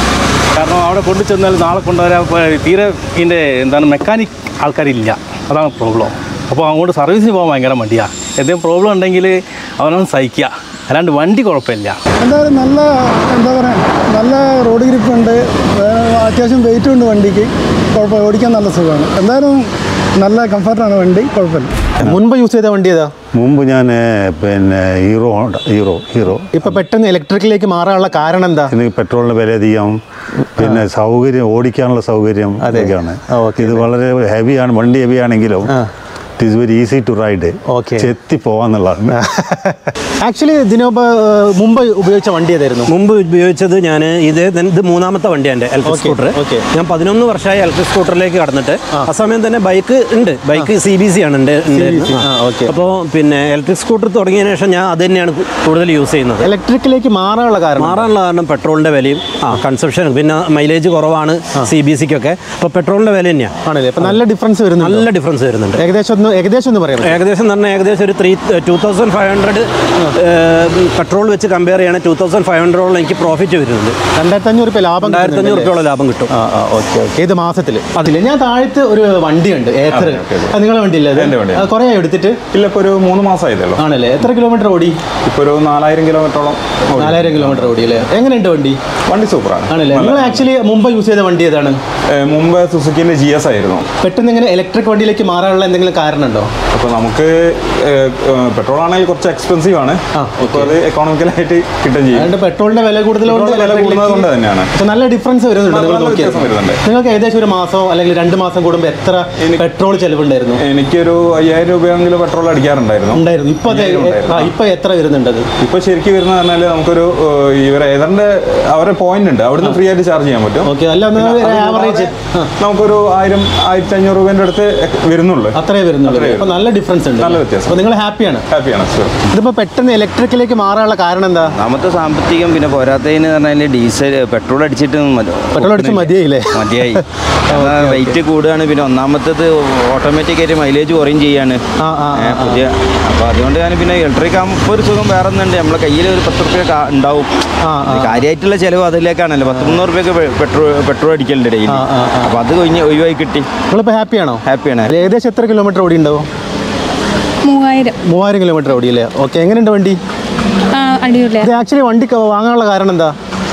കാരണം അവിടെ കൊണ്ടു ചെന്നാൽ നാളെ കൊണ്ടുവരാൻ ഇപ്പൊ തീരെ ഇതിൻ്റെ എന്താണ് മെക്കാനിക് ആൾക്കാരില്ല അതാണ് പ്രോബ്ലം അപ്പോൾ അങ്ങോട്ട് സർവീസിന് പോകാൻ ഭയങ്കര മടിയാണ് എന്തെങ്കിലും പ്രോബ്ലം ഉണ്ടെങ്കിൽ അവനൊന്ന് സഹിക്കുക അല്ലാണ്ട് വണ്ടി കുഴപ്പമില്ല
എന്തായാലും നല്ല എന്താ പറയുക നല്ല റോഡ് ഗ്രിപ്പ് ഉണ്ട് ഏഹ് അത്യാവശ്യം വെയിറ്റും ഉണ്ട് വണ്ടിക്ക് കുഴപ്പമില്ല ഓടിക്കാൻ നല്ല സുഖമാണ് എന്തായാലും നല്ല കംഫർട്ടാണ് വണ്ടി കുഴപ്പമില്ല
മുൻപ് യൂസ് ചെയ്ത വണ്ടി ഏതാ
മുമ്പ് ഞാൻ പിന്നെ ഹീറോ ഹോണ്ട ഹീറോ ഹീറോ
ഇപ്പൊ പെട്ടെന്ന് ഇലക്ട്രിക്കിലേക്ക് മാറാനുള്ള കാരണം എന്താ
ഇത് പെട്രോളിന് വില അധികം പിന്നെ സൗകര്യം ഓടിക്കാനുള്ള സൗകര്യം ഒക്കെയാണ് ഇത് വളരെ ഹെവിയാണ് വണ്ടി ഹെവി ആണെങ്കിലും it is very easy to ride ചെത്തി പോവാന്നുള്ളതാണ്
ആക്ച്വലി ദിനോബ് ഏഹ്, മുമ്പ് ഉപയോഗിച്ച വണ്ടി ഏതായിരുന്നു
മുമ്പ് ഉപയോഗിച്ചത് ഞാൻ ഇത് then ഇത് മൂന്നാമത്തെ വണ്ടിയാണ് എൻ്റെ ഇലക്ട്രിക് സ്കൂട്ടർ ഞാൻ പതിനൊന്ന് വർഷമായി ഇലക്ട്രിക് സ്കൂട്ടറിലേക്ക് കടന്നിട്ട് ആ സമയം തന്നെ ബൈക്ക് ഉണ്ട് ബൈക്ക് സി ബി സി ആണ് ഉണ്ട് അപ്പോൾ പിന്നെ ഇലക്ട്രിക് സ്കൂട്ടർ തുടങ്ങിയതിന് ശേഷം ഞാൻ അത് തന്നെയാണ് കു- കൂടുതൽ യൂസ് ചെയ്യുന്നത്
ഇലക്ട്രിക്കിലേക്ക് മാറാനുള്ള കാരണം
മാറാനുള്ള കാരണം പെട്രോളിന്റെ വിലയും ആ കൺസപ്ഷൻ പിന്നെ മൈലേജ് കുറവാണ് സി ബി സിക്കൊക്കെ അപ്പോൾ പെട്രോളിന്റെ വില തന്നെയാണ്
ആണല്ലേ അപ്പൊ നല്ല ഡിഫറൻസ് വരുന്നുണ്ട്
നല്ല ഡിഫറൻസ് വരുന്നുണ്ട്
ഏകദേശം ഒന്ന് ഏകദേശം ഒന്ന് പറയാം
ഏകദേശം എന്ന് പറഞ്ഞാൽ ഏകദേശം ഒരു three two thousand five hundred petrol വെച്ച് കമ്പയർ ചെയ്യുകയാണെങ്കിൽ ടു തൗസൻഡ് ഫൈവ് ഹൺഡ്രഡോളം എനിക്ക് പ്രോഫിറ്റ് വരുന്നുണ്ട്
രണ്ടായിരത്തി അഞ്ഞൂറ് രൂപ ലാഭം
രണ്ടായിരത്തി അഞ്ഞൂറ് രൂപയോളം ലാഭം കിട്ടും
ഓക്കെ ഓക്കെ ഏത് മാസത്തിൽ അതില് ഞാൻ താഴത്ത് ഒരു വണ്ടിയുണ്ട് ഏത്തർ അത് നിങ്ങളെ വണ്ടിയില്ലേ അത്?
എൻ്റെ വണ്ടിയാണ്.
അത് കുറേ എടുത്തിട്ട്
ഇല്ല ഇപ്പോൾ ഒരു മൂന്ന് മാസമായതേ ഉള്ളൂ
ആണല്ലേ എത്ര കിലോമീറ്റർ ഓടി
ഇപ്പോൾ ഒരു നാലായിരം കിലോമീറ്ററോളം ഓടി.
നാലായിരം കിലോമീറ്റർ ഓടി അല്ലേ എങ്ങനെയുണ്ട് വണ്ടി
വണ്ടി സൂപ്പറാണ്
ആണല്ലേ നിങ്ങൾ ആക്ച്വലി മുമ്പ് യൂസ് ചെയ്ത വണ്ടി ഏതാണ്
മുമ്പ് സുസുക്കിൻ്റെ ജി എസ് ആയിരുന്നു
പെട്ടെന്ന് ഇങ്ങനെ ഇലക്ട്രിക് വണ്ടിയിലേക്ക് മാറാനുള്ള എന്തെങ്കിലും കാരണമുണ്ടോ
അപ്പോൾ നമുക്ക് പെട്രോൾ ആണെങ്കിൽ കുറച്ച് എക്സ്പെൻസീവ് ആണ് അപ്പോൾ അത് എക്കോണമിക്കലായിട്ട് കിട്ടുകയും ചെയ്യും
അതുകൊണ്ട് പെട്രോളിന്റെ വില കൂടുതലുകൊണ്ട്
പെട്രോളിന്റെ വില കൂടുന്നത് കൊണ്ട് തന്നെയാണ്
പക്ഷെ നല്ല ഡിഫറൻസ് വരുന്നുണ്ട് നിങ്ങൾ
നല്ല
നോക്കിയാൽ
വ്യത്യാസം വരുന്നുണ്ട്.
നിങ്ങൾക്ക് ഏകദേശം ഒരു മാസമോ അല്ലെങ്കിൽ രണ്ട് മാസം കൂടുമ്പോൾ എത്ര പെട്രോൾ ചെലവുണ്ടായിരുന്നു
എനിക്കൊരു അയ്യായിരം രൂപയെങ്കിലും പെട്രോൾ അടിക്കാറുണ്ടായിരുന്നു
ഉണ്ടായിരുന്നു ഇപ്പൊ അത്
അയ്യായിരം ഉണ്ടായിരുന്നു.
ആ, ഇപ്പൊ എത്ര വരുന്നുണ്ട് അത്
ഇപ്പൊ ശരിക്കും വരുന്നത് പറഞ്ഞാൽ നമുക്കൊരു ഏഹ്, ഇവരെ ഏതാണ്ട് അവരെ പോയിന്റ് ഉണ്ട് അവിടുന്ന് ഫ്രീ ആയിട്ട് ചാർജ് ചെയ്യാൻ പറ്റും
ഓക്കെ അല്ല ഒന്ന്
പിന്നെ അത്
ആവറേജ്
കൂടാതെ നമുക്കൊരു ആയിരം ആയിരത്തി അഞ്ഞൂറ് രൂപേന്റെ അടുത്ത് വരുന്നുള്ളൂ
അത്രേ വരുന്നുള്ളൂ അപ്പൊ നല്ല ഡിഫറൻസ് ഉണ്ട്
നല്ല വ്യത്യാസം
അപ്പൊ നിങ്ങൾ ഹാപ്പിയാണ്
ഹാപ്പിയാണ്
ഇതിപ്പോൾ പെട്ടെന്ന് ഇലക്ട്രിക്കിലേക്ക് മാറാനുള്ള കാരണം എന്താ
ഒന്നാമത്തെ സാമ്പത്തികം പിന്നെ പോരാത്തതിന് പറഞ്ഞാൽ ഡീസൽ പെട്രോൾ അടിച്ചിട്ട്
പെട്രോൾ അടിച്ച് മതിയായില്ലേ?
മതിയായി വെയിറ്റ് കൂടുകയാണ് പിന്നെ ഒന്നാമത്തത് ഓട്ടോമാറ്റിക് ആയിട്ട് മൈലേജ് കുറയും ചെയ്യാണ് ഏ, പുതിയ അപ്പൊ അതുകൊണ്ട് ഞാൻ പിന്നെ ഇലക്ട്രിക് ആകുമ്പോൾ ഒരു സുഖം വേറെ ഒന്നുണ്ട് നമ്മളെ കയ്യിൽ ഒരു പത്ത് റുപ്യ ഉണ്ടാവും ഇത് കാര്യമായിട്ടുള്ള ചിലവ് അതിലേക്കാണല്ലോ പത്ത് മുന്നൂറ് റുപ്യൊക്കെ പെട്രോൾ പെട്രോൾ അടിക്കലുണ്ട് ഡെയിലി അപ്പൊ അത് കഴിഞ്ഞ് ഒഴിവായി കിട്ടി
നിങ്ങളിപ്പോൾ ഹാപ്പിയാണോ
ഹാപ്പിയാണ്
ഏകദേശം എത്ര കിലോമീറ്റർ ഓടി ഉണ്ടാവും
മൂവായിരം
മൂവായിരം കിലോമീറ്റർ ഓടിയല്ലേ ഓക്കെ എങ്ങനെയുണ്ട് വണ്ടി
ആ അടിപൊളിയാ
ഇത് ആക്ച്വലി വണ്ടി ക- വാങ്ങാനുള്ള കാരണം എന്താ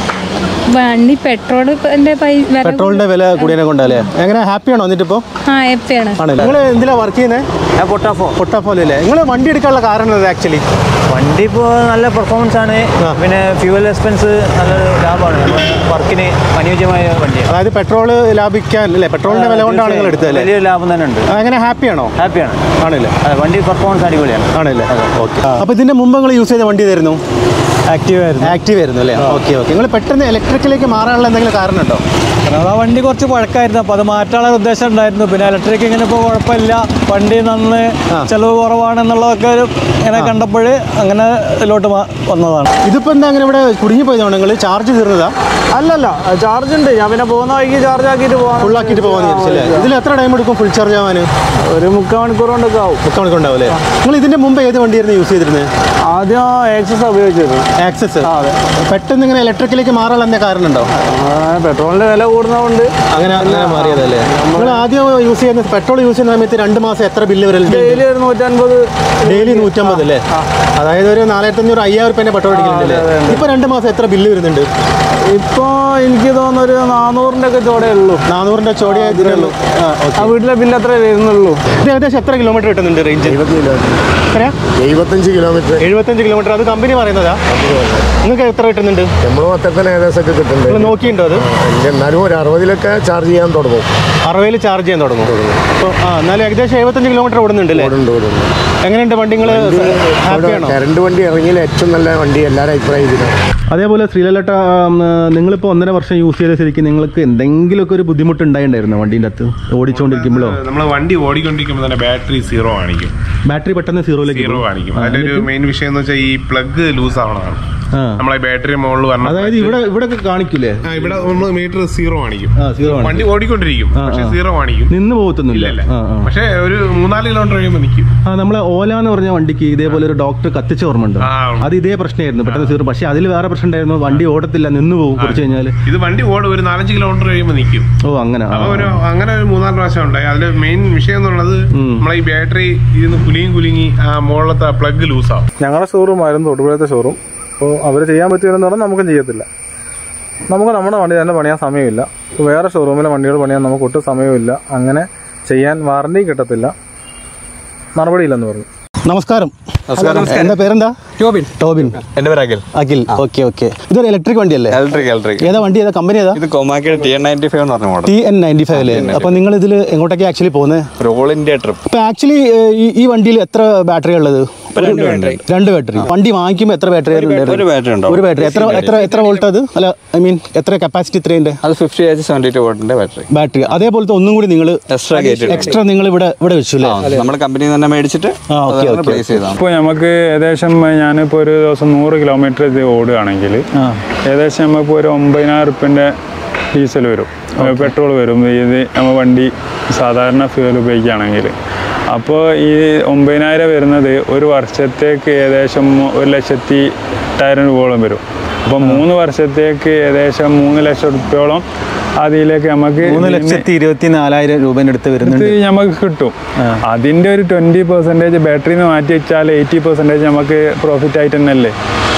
വണ്ടി പെട്രോളിന്റെ വില
പെട്രോളിന്റെ വില കൂടിയതിനെ കൊണ്ടല്ലേ എങ്ങനെ ഹാപ്പിയാണോ എന്നിട്ട് ഇപ്പോൾ
ആ എപ്പയാണ്
ആണല്ലേ നിങ്ങൾ എന്തിനാ വർക്ക് ചെയ്യുന്നത്
പൊട്ടാഫോ
പൊട്ടാഫോലല്ലേ നിങ്ങൾ വണ്ടി എടുക്കാനുള്ള കാരണം എന്താ ആക്ച്വലി
വണ്ടി ഇപ്പോൾ നല്ല പെർഫോമൻസ് ആണ് പിന്നെ ഫ്യൂവൽ എക്സ്പെൻസ് നല്ല ലാഭമാണ് നമ്മുടെ വർക്കിന് അനുയോജ്യമായ വണ്ടിയാണ്
അതായത് പെട്രോൾ ലാഭിക്കാൻ അല്ലേ പെട്രോളിന്റെ വില കൊണ്ടാണ് നിങ്ങൾ എടുത്തത്
വലിയ ലാഭം തന്നെ ഉണ്ട്
അങ്ങനെ ഹാപ്പിയാണോ
ഹാപ്പിയാണ്
ആണല്ലേ
അതെ വണ്ടി പെർഫോമൻസ് അടിപൊളിയാണ്
ആണല്ലേ ഓക്കെ അപ്പൊ ഇതിന്റെ മുമ്പ് നിങ്ങൾ യൂസ് ചെയ്ത വണ്ടി ഇതായിരുന്നു
ആക്റ്റീവ് ആയിരുന്നു
ആക്റ്റീവ് ആയിരുന്നു അല്ലേ ഓക്കെ ഓക്കെ നിങ്ങൾ പെട്ടെന്ന് ഇലക്ട്രിക്കിലേക്ക് മാറാനുള്ള എന്തെങ്കിലും കാരണം ഉണ്ടോ
കാരണം ആ വണ്ടി കുറച്ച് പഴക്കമായിരുന്നു അപ്പോൾ അത് മാറ്റാനുള്ള ഉദ്ദേശം ഉണ്ടായിരുന്നു പിന്നെ ഇലക്ട്രിക് ഇങ്ങനെ ഇപ്പോൾ കുഴപ്പമില്ല വണ്ടി നന്ന് ചിലവ് കുറവാണെന്നുള്ളതൊക്കെ ഒരു ഇങ്ങനെ കണ്ടപ്പോൾ അങ്ങനെ ഇതിലോട്ട് മാ- വന്നതാണ്
ഇതിപ്പോ എന്താ അങ്ങനെ ഇവിടെ കുടുങ്ങി പോയതാണ് നിങ്ങൾ ചാർജ് തീർന്നതാ
അല്ലല്ല ചാർജ് ഉണ്ട് ഞാൻ പിന്നെ പോകുന്ന വഴിക്ക് ചാർജ് ആക്കിയിട്ട് പോകാൻ
ഫുൾ ആക്കിയിട്ട് പോകാൻ വിചാരിച്ചല്ലേ ഇതിൽ എത്ര ടൈം എടുക്കും ഫുൾ ചാർജ് ആവാൻ
ഒരു മുക്കാൽ മണിക്കൂർ കൊണ്ടൊക്കെ ആവും
മുക്കാൽ മണിക്കൂർ ഉണ്ടാവും അല്ലേ നിങ്ങൾ ഇതിന്റെ മുമ്പ് ഏത് വണ്ടിയായിരുന്നു യൂസ് ചെയ്തിരുന്നത്
ആദ്യം ആക്സസ് ഉപയോഗിച്ചത്
ആക്സസ് പെട്ടെന്ന് ഇങ്ങനെ ഇലക്ട്രിക്കിലേക്ക് മാറാനുള്ള എന്താ കാരണം ഉണ്ടോ
പെട്രോളിന്റെ വില കൂടുന്നതുകൊണ്ട്
അങ്ങനെ അങ്ങനെ മാറിയതല്ലേ നിങ്ങൾ ആദ്യം യൂസ് ചെയ്യുന്ന പെട്രോൾ യൂസ് ചെയ്യുന്ന സമയത്ത് രണ്ട് മാസം എത്ര ബില്ല് വരലുണ്ട്
ഡെയിലി ഒരു നൂറ്റൻപത്
ഡെയിലി നൂറ്റമ്പത് അല്ലേ അതായത് ഒരു നാലായിരത്തി അഞ്ഞൂറ് അയ്യായിരം റുപ്യന്റെ പെട്രോൾ അടിക്കുന്നുണ്ടല്ലേ ഇപ്പൊ രണ്ട് മാസം എത്ര ബില്ല് വരുന്നുണ്ട്
ഇപ്പൊ എനിക്ക് തോന്നുന്നു ഒരു നാനൂറിന്റെ ഒക്കെ ചോടേ ഉള്ളൂ
നാനൂറിന്റെ ചോടേ ഇതിനുള്ളൂ
ആ വീട്ടിലെ ബില്ല് അത്രേ വരുന്നുള്ളൂ
ഇത് ഏകദേശം എത്ര കിലോമീറ്റർ കിട്ടുന്നുണ്ട് റേഞ്ച് എത്രയാ
എഴുപത്തഞ്ച് കിലോമീറ്റർ
എഴുപത്തഞ്ച് കിലോമീറ്റർ അത് കമ്പനി പറയുന്നതാ നിങ്ങൾക്ക് എത്ര കിട്ടുന്നുണ്ട്
നമ്മളും അത്രത്തന്നെ ഏകദേശമൊക്കെ കിട്ടുന്നുണ്ട്
നിങ്ങൾ നോക്കിയിട്ടുണ്ടോ അത്
ഇല്ല, എന്നാലും ഒരു അറുപതിലൊക്കെ ചാർജ് ചെയ്യാൻ തുടങ്ങും
അറുപതിൽ ചാർജ് ചെയ്യാൻ തുടങ്ങും അപ്പോൾ ആ എന്നാലും ഏകദേശം എഴുപത്തഞ്ച് കിലോമീറ്റർ ഓടുന്നുണ്ട് അല്ലേ എങ്ങനെയുണ്ട് വണ്ടി നിങ്ങൾ ഹാപ്പിയാണോ
കറണ്ട് വണ്ടി ഇറങ്ങിയ ഏറ്റവും നല്ല വണ്ടി എല്ലാവരും അഭിപ്രായം ഇതിനാണ്
അതേപോലെ ശ്രീലലേട്ട നിങ്ങളിപ്പോൾ ഒന്നര വർഷം യൂസ് ചെയ്ത ശരിക്ക് നിങ്ങൾക്ക് എന്തെങ്കിലുമൊക്കെ ഒരു ബുദ്ധിമുട്ട് ഉണ്ടായിട്ടുണ്ടായിരുന്നോ വണ്ടീൻ്റെ അകത്ത് ഓടിച്ചുകൊണ്ടിരിക്കുമ്പോഴോ
നമ്മൾ വണ്ടി ഓടിക്കൊണ്ടിരിക്കുമ്പോൾ തന്നെ ബാറ്ററി സീറോ കാണിക്കും
ബാറ്ററി പെട്ടെന്ന് സീറോയിലേക്ക്
സീറോ കാണിക്കും അതിലൊരു മെയിൻ വിഷയം എന്ന് വെച്ചാൽ ഈ പ്ലഗ് ലൂസ് ആവണതാണ്
ആ.
നമ്മളെ ബാറ്ററി മുകളിൽ വരണം
അതായത് ഇവിടെ ഇവിടെ കാണിക്കൂലേ
ആ, ഇവിടെ നമ്മൾ മീറ്റർ സീറോ കാണിക്കും
ആ സീറോ
വണ്ടി ഓടിക്കൊണ്ടിരിക്കും
ആ,
പക്ഷെ
ആ.
സീറോ കാണിക്കും
നിന്ന് പോകത്തൊന്നുമില്ല ആ ആ
പക്ഷെ ഒരു മൂന്നാല് കിലോമീറ്റർ കഴിയുമ്പോൾ നിൽക്കും
ആ നമ്മളെ ഓല എന്ന് പറഞ്ഞ വണ്ടിക്ക് ഇതേപോലെ ഒരു ഡോക്ടർ കത്തിച്ച ഓർമ്മയുണ്ട് അത് ഇതേ പ്രശ്നമായിരുന്നു പെട്ടെന്ന് സീറോ പക്ഷേ അതിൽ വേറെ പ്രശ്നം ഉണ്ടായിരുന്നു വണ്ടി ഓടത്തില്ല നിന്ന് പോകും കുറച്ച് കഴിഞ്ഞാൽ
ഇത് വണ്ടി ഓടും ഒരു നാലഞ്ച് കിലോമീറ്റർ കഴിയുമ്പോൾ നിൽക്കും
ഓ അങ്ങനെ ആ,
അപ്പൊ ഒരു അങ്ങനെ ഒരു മൂന്നാല് പ്രാവശ്യം ഉണ്ടായി അതിൽ മെയിൻ വിഷയം എന്നുള്ളത് നമ്മളെ ഈ ബാറ്ററി ഇതിന്ന് കുലുങ്ങി കുലുങ്ങി ആ മുകളിലത്തെ പ്ലഗ് ലൂസ് ആവും
ഞങ്ങളുടെ ഷോറൂം ആയിരുന്നു തൊടുപുഴത്തെ ഷോറൂം അപ്പോൾ അവർ ചെയ്യാൻ പറ്റുമെന്ന് പറഞ്ഞാൽ നമുക്കും ചെയ്യത്തില്ല നമുക്ക് നമ്മുടെ വണ്ടി തന്നെ പണിയാൻ സമയമില്ല ഇപ്പോൾ വേറെ ഷോറൂമിലെ വണ്ടികൾ പണിയാൻ നമുക്ക് ഒട്ടും സമയമില്ല അങ്ങനെ ചെയ്യാൻ വാറണ്ടി കിട്ടത്തില്ല നടപടിയില്ലെന്ന് പറഞ്ഞു
നമസ്കാരം
നമസ്കാരം.
എന്താ പേരെന്താ
ടോബിൻ
ടോബിൻ
എന്റെ പേര് അഖിൽ
അഖിൽ ഓക്കെ ഓക്കെ ഇതൊരു ഇലക്ട്രിക് വണ്ടിയല്ലേ
ഇലക്ട്രിക് ഇലക്ട്രിക്
ഏതാ വണ്ടി ഏതാ കമ്പനി ഏതാ
ഇത് കൊമാക്കിയുടെ ടി എൻ നയൻറ്റി ഫൈവ് എന്ന് പറഞ്ഞ model
T N ninety five അല്ലേ അപ്പൊ നിങ്ങൾ ഇതിൽ എങ്ങോട്ടൊക്കെ ആക്ച്വലി പോകുന്നത്
ഒരു ഓൾ ഇന്ത്യ ട്രിപ്പ്
ഇപ്പൊ ആക്ച്വലി ഈ ഈ വണ്ടിയിൽ എത്ര ബാറ്ററി ഉള്ളത്
രണ്ട് battery.
രണ്ട് ബാറ്ററി വണ്ടി വാങ്ങിക്കുമ്പോൾ എത്ര ബാറ്ററി
ഒരു battery ഉണ്ടാവും.
ഒരു ബാറ്ററി എത്ര എത്ര എത്ര വോൾട്ട് അത് അല്ല ഐ മീൻ എത്ര കപ്പാസിറ്റി ഇത്രയുണ്ട്
അത് ഫിഫ്റ്റി എച്ച് സെവൻറ്റി ടു വോട്ടിന്റെ ബാറ്ററി
ബാറ്ററി അതേപോലത്തെ ഒന്നും കൂടി നിങ്ങൾ
എക്സ്ട്രാ കയറ്റി
എക്സ്ട്രാ നിങ്ങൾ ഇവിടെ ഇവിടെ വെച്ചു അല്ലേ
നമ്മുടെ കമ്പനിയിൽ തന്നെ മേടിച്ചിട്ട്
ഓക്കെ ഓക്കെ
പ്ലേസ് ചെയ്താണ്
ഇപ്പോൾ നമുക്ക് ഏകദേശം ഞാനിപ്പോൾ ഒരു ദിവസം നൂറ് കിലോമീറ്റർ ഇത് ഓടുകയാണെങ്കിൽ ഏകദേശം നമുക്കിപ്പോൾ ഒരു ഒമ്പതിനായിരം റുപ്യൻ്റെ ഡീസൽ വരും പെട്രോൾ വരും ഇത് നമ്മൾ വണ്ടി സാധാരണ ഫ്യൂൽ ഉപയോഗിക്കുകയാണെങ്കിൽ അപ്പോൾ ഈ ഒമ്പതിനായിരം വരുന്നത് ഒരു വർഷത്തേക്ക് ഏകദേശം ഒരു ലക്ഷത്തി എട്ടായിരം രൂപയോളം വരും അപ്പോൾ മൂന്ന് വർഷത്തേക്ക് ഏകദേശം മൂന്ന് ലക്ഷം റുപ്യോളം അതിലേക്ക് നമുക്ക്
മൂന്ന് ലക്ഷത്തി ഇരുപത്തി നാലായിരം രൂപേൻ്റെ അടുത്ത് വരുന്നുണ്ട്
ഇത് നമുക്ക് കിട്ടും അതിന്റെ ഒരു ട്വന്റി പെർസെന്റേജ് ബാറ്ററിന്ന് മാറ്റി വെച്ചാൽ എയ്റ്റി പെർസെന്റേജ് നമുക്ക് പ്രോഫിറ്റ് ആയിട്ട് തന്നെ അല്ലേ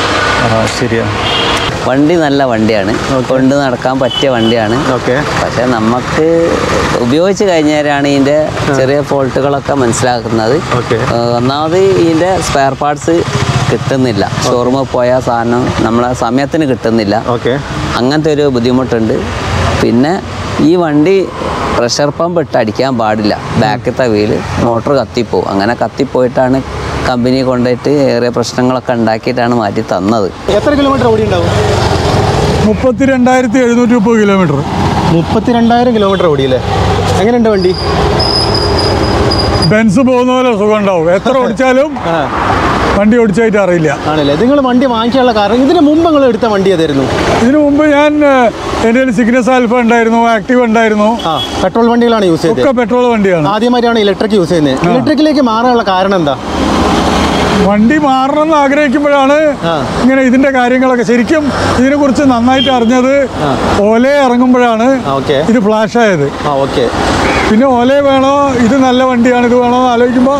ശരിയാ
വണ്ടി നല്ല വണ്ടിയാണ് കൊണ്ട് നടക്കാൻ പറ്റിയ വണ്ടിയാണ് പക്ഷെ നമുക്ക് ഉപയോഗിച്ച് കഴിഞ്ഞാലാണ് ഇതിൻ്റെ ചെറിയ ഫോൾട്ടുകളൊക്കെ മനസ്സിലാക്കുന്നത് ഏഹ് ഒന്നാമത് ഇതിൻ്റെ സ്പെയർ പാർട്സ് കിട്ടുന്നില്ല ഷോറൂമിൽ പോയ സാധനം നമ്മളെ സമയത്തിന് കിട്ടുന്നില്ല അങ്ങനത്തെ ഒരു ബുദ്ധിമുട്ടുണ്ട് പിന്നെ ഈ വണ്ടി പ്രഷർ പമ്പ് ഇട്ട് അടിക്കാൻ പാടില്ല ബാക്കത്തെ വീല് മോട്ടർ കത്തിപ്പോവും അങ്ങനെ കത്തിപ്പോയിട്ടാണ് കമ്പനി കൊണ്ടുപോയിട്ട് ഏറെ പ്രശ്നങ്ങളൊക്കെ ഉണ്ടാക്കിയിട്ടാണ് മാറ്റി തന്നത്
എത്ര കിലോമീറ്റർ ഓടി ഉണ്ടാവും
മുപ്പത്തി രണ്ടായിരത്തി എഴുന്നൂറ്റി മുപ്പത് കിലോമീറ്റർ
മുപ്പത്തി രണ്ടായിരം കിലോമീറ്റർ ഓടിയല്ലേ എങ്ങനെയുണ്ട് വണ്ടി
ബെൻസ് പോകുന്ന പോലെ സുഖം ഉണ്ടാവും എത്ര ഓടിച്ചാലും
വണ്ടി ഓടിച്ചായിട്ട് അറിയില്ല
ആണല്ലേ നിങ്ങൾ വണ്ടി വാങ്ങിക്കാനുള്ള കാരണം ഇതിന് മുമ്പ് നിങ്ങൾ എടുത്ത വണ്ടി ഏതായിരുന്നു
ഇതിനു മുമ്പ് ഞാൻ ഏഹ്, എൻ്റെ കയ്യിൽ സിഗ്നസ് ആൽഫ ഉണ്ടായിരുന്നു ആക്റ്റീവ് ഉണ്ടായിരുന്നു
പെട്രോൾ വണ്ടികളാണ് യൂസ് ചെയ്തത്
ഒക്കെ പെട്രോൾ വണ്ടിയാണ്
ആദ്യമായിട്ടാണ് ഇലക്ട്രിക് യൂസ് ചെയ്യുന്നത് ഇലക്ട്രിക്കിലേക്ക് മാറാനുള്ള കാരണം എന്താ
വണ്ടി മാറണം എന്ന് ആഗ്രഹിക്കുമ്പോഴാണ് ഇങ്ങനെ ഇതിന്റെ കാര്യങ്ങളൊക്കെ ശരിക്കും ഇതിനെ കുറിച്ച് നന്നായിട്ട് അറിഞ്ഞത് ഓലെ ഇറങ്ങുമ്പോഴാണ് ഇത് ഫ്ലാഷ് ആയത് പിന്നെ ഓലെ വേണോ ഇത് നല്ല വണ്ടിയാണ് ഇത് വേണോ എന്ന് ആലോചിക്കുമ്പോൾ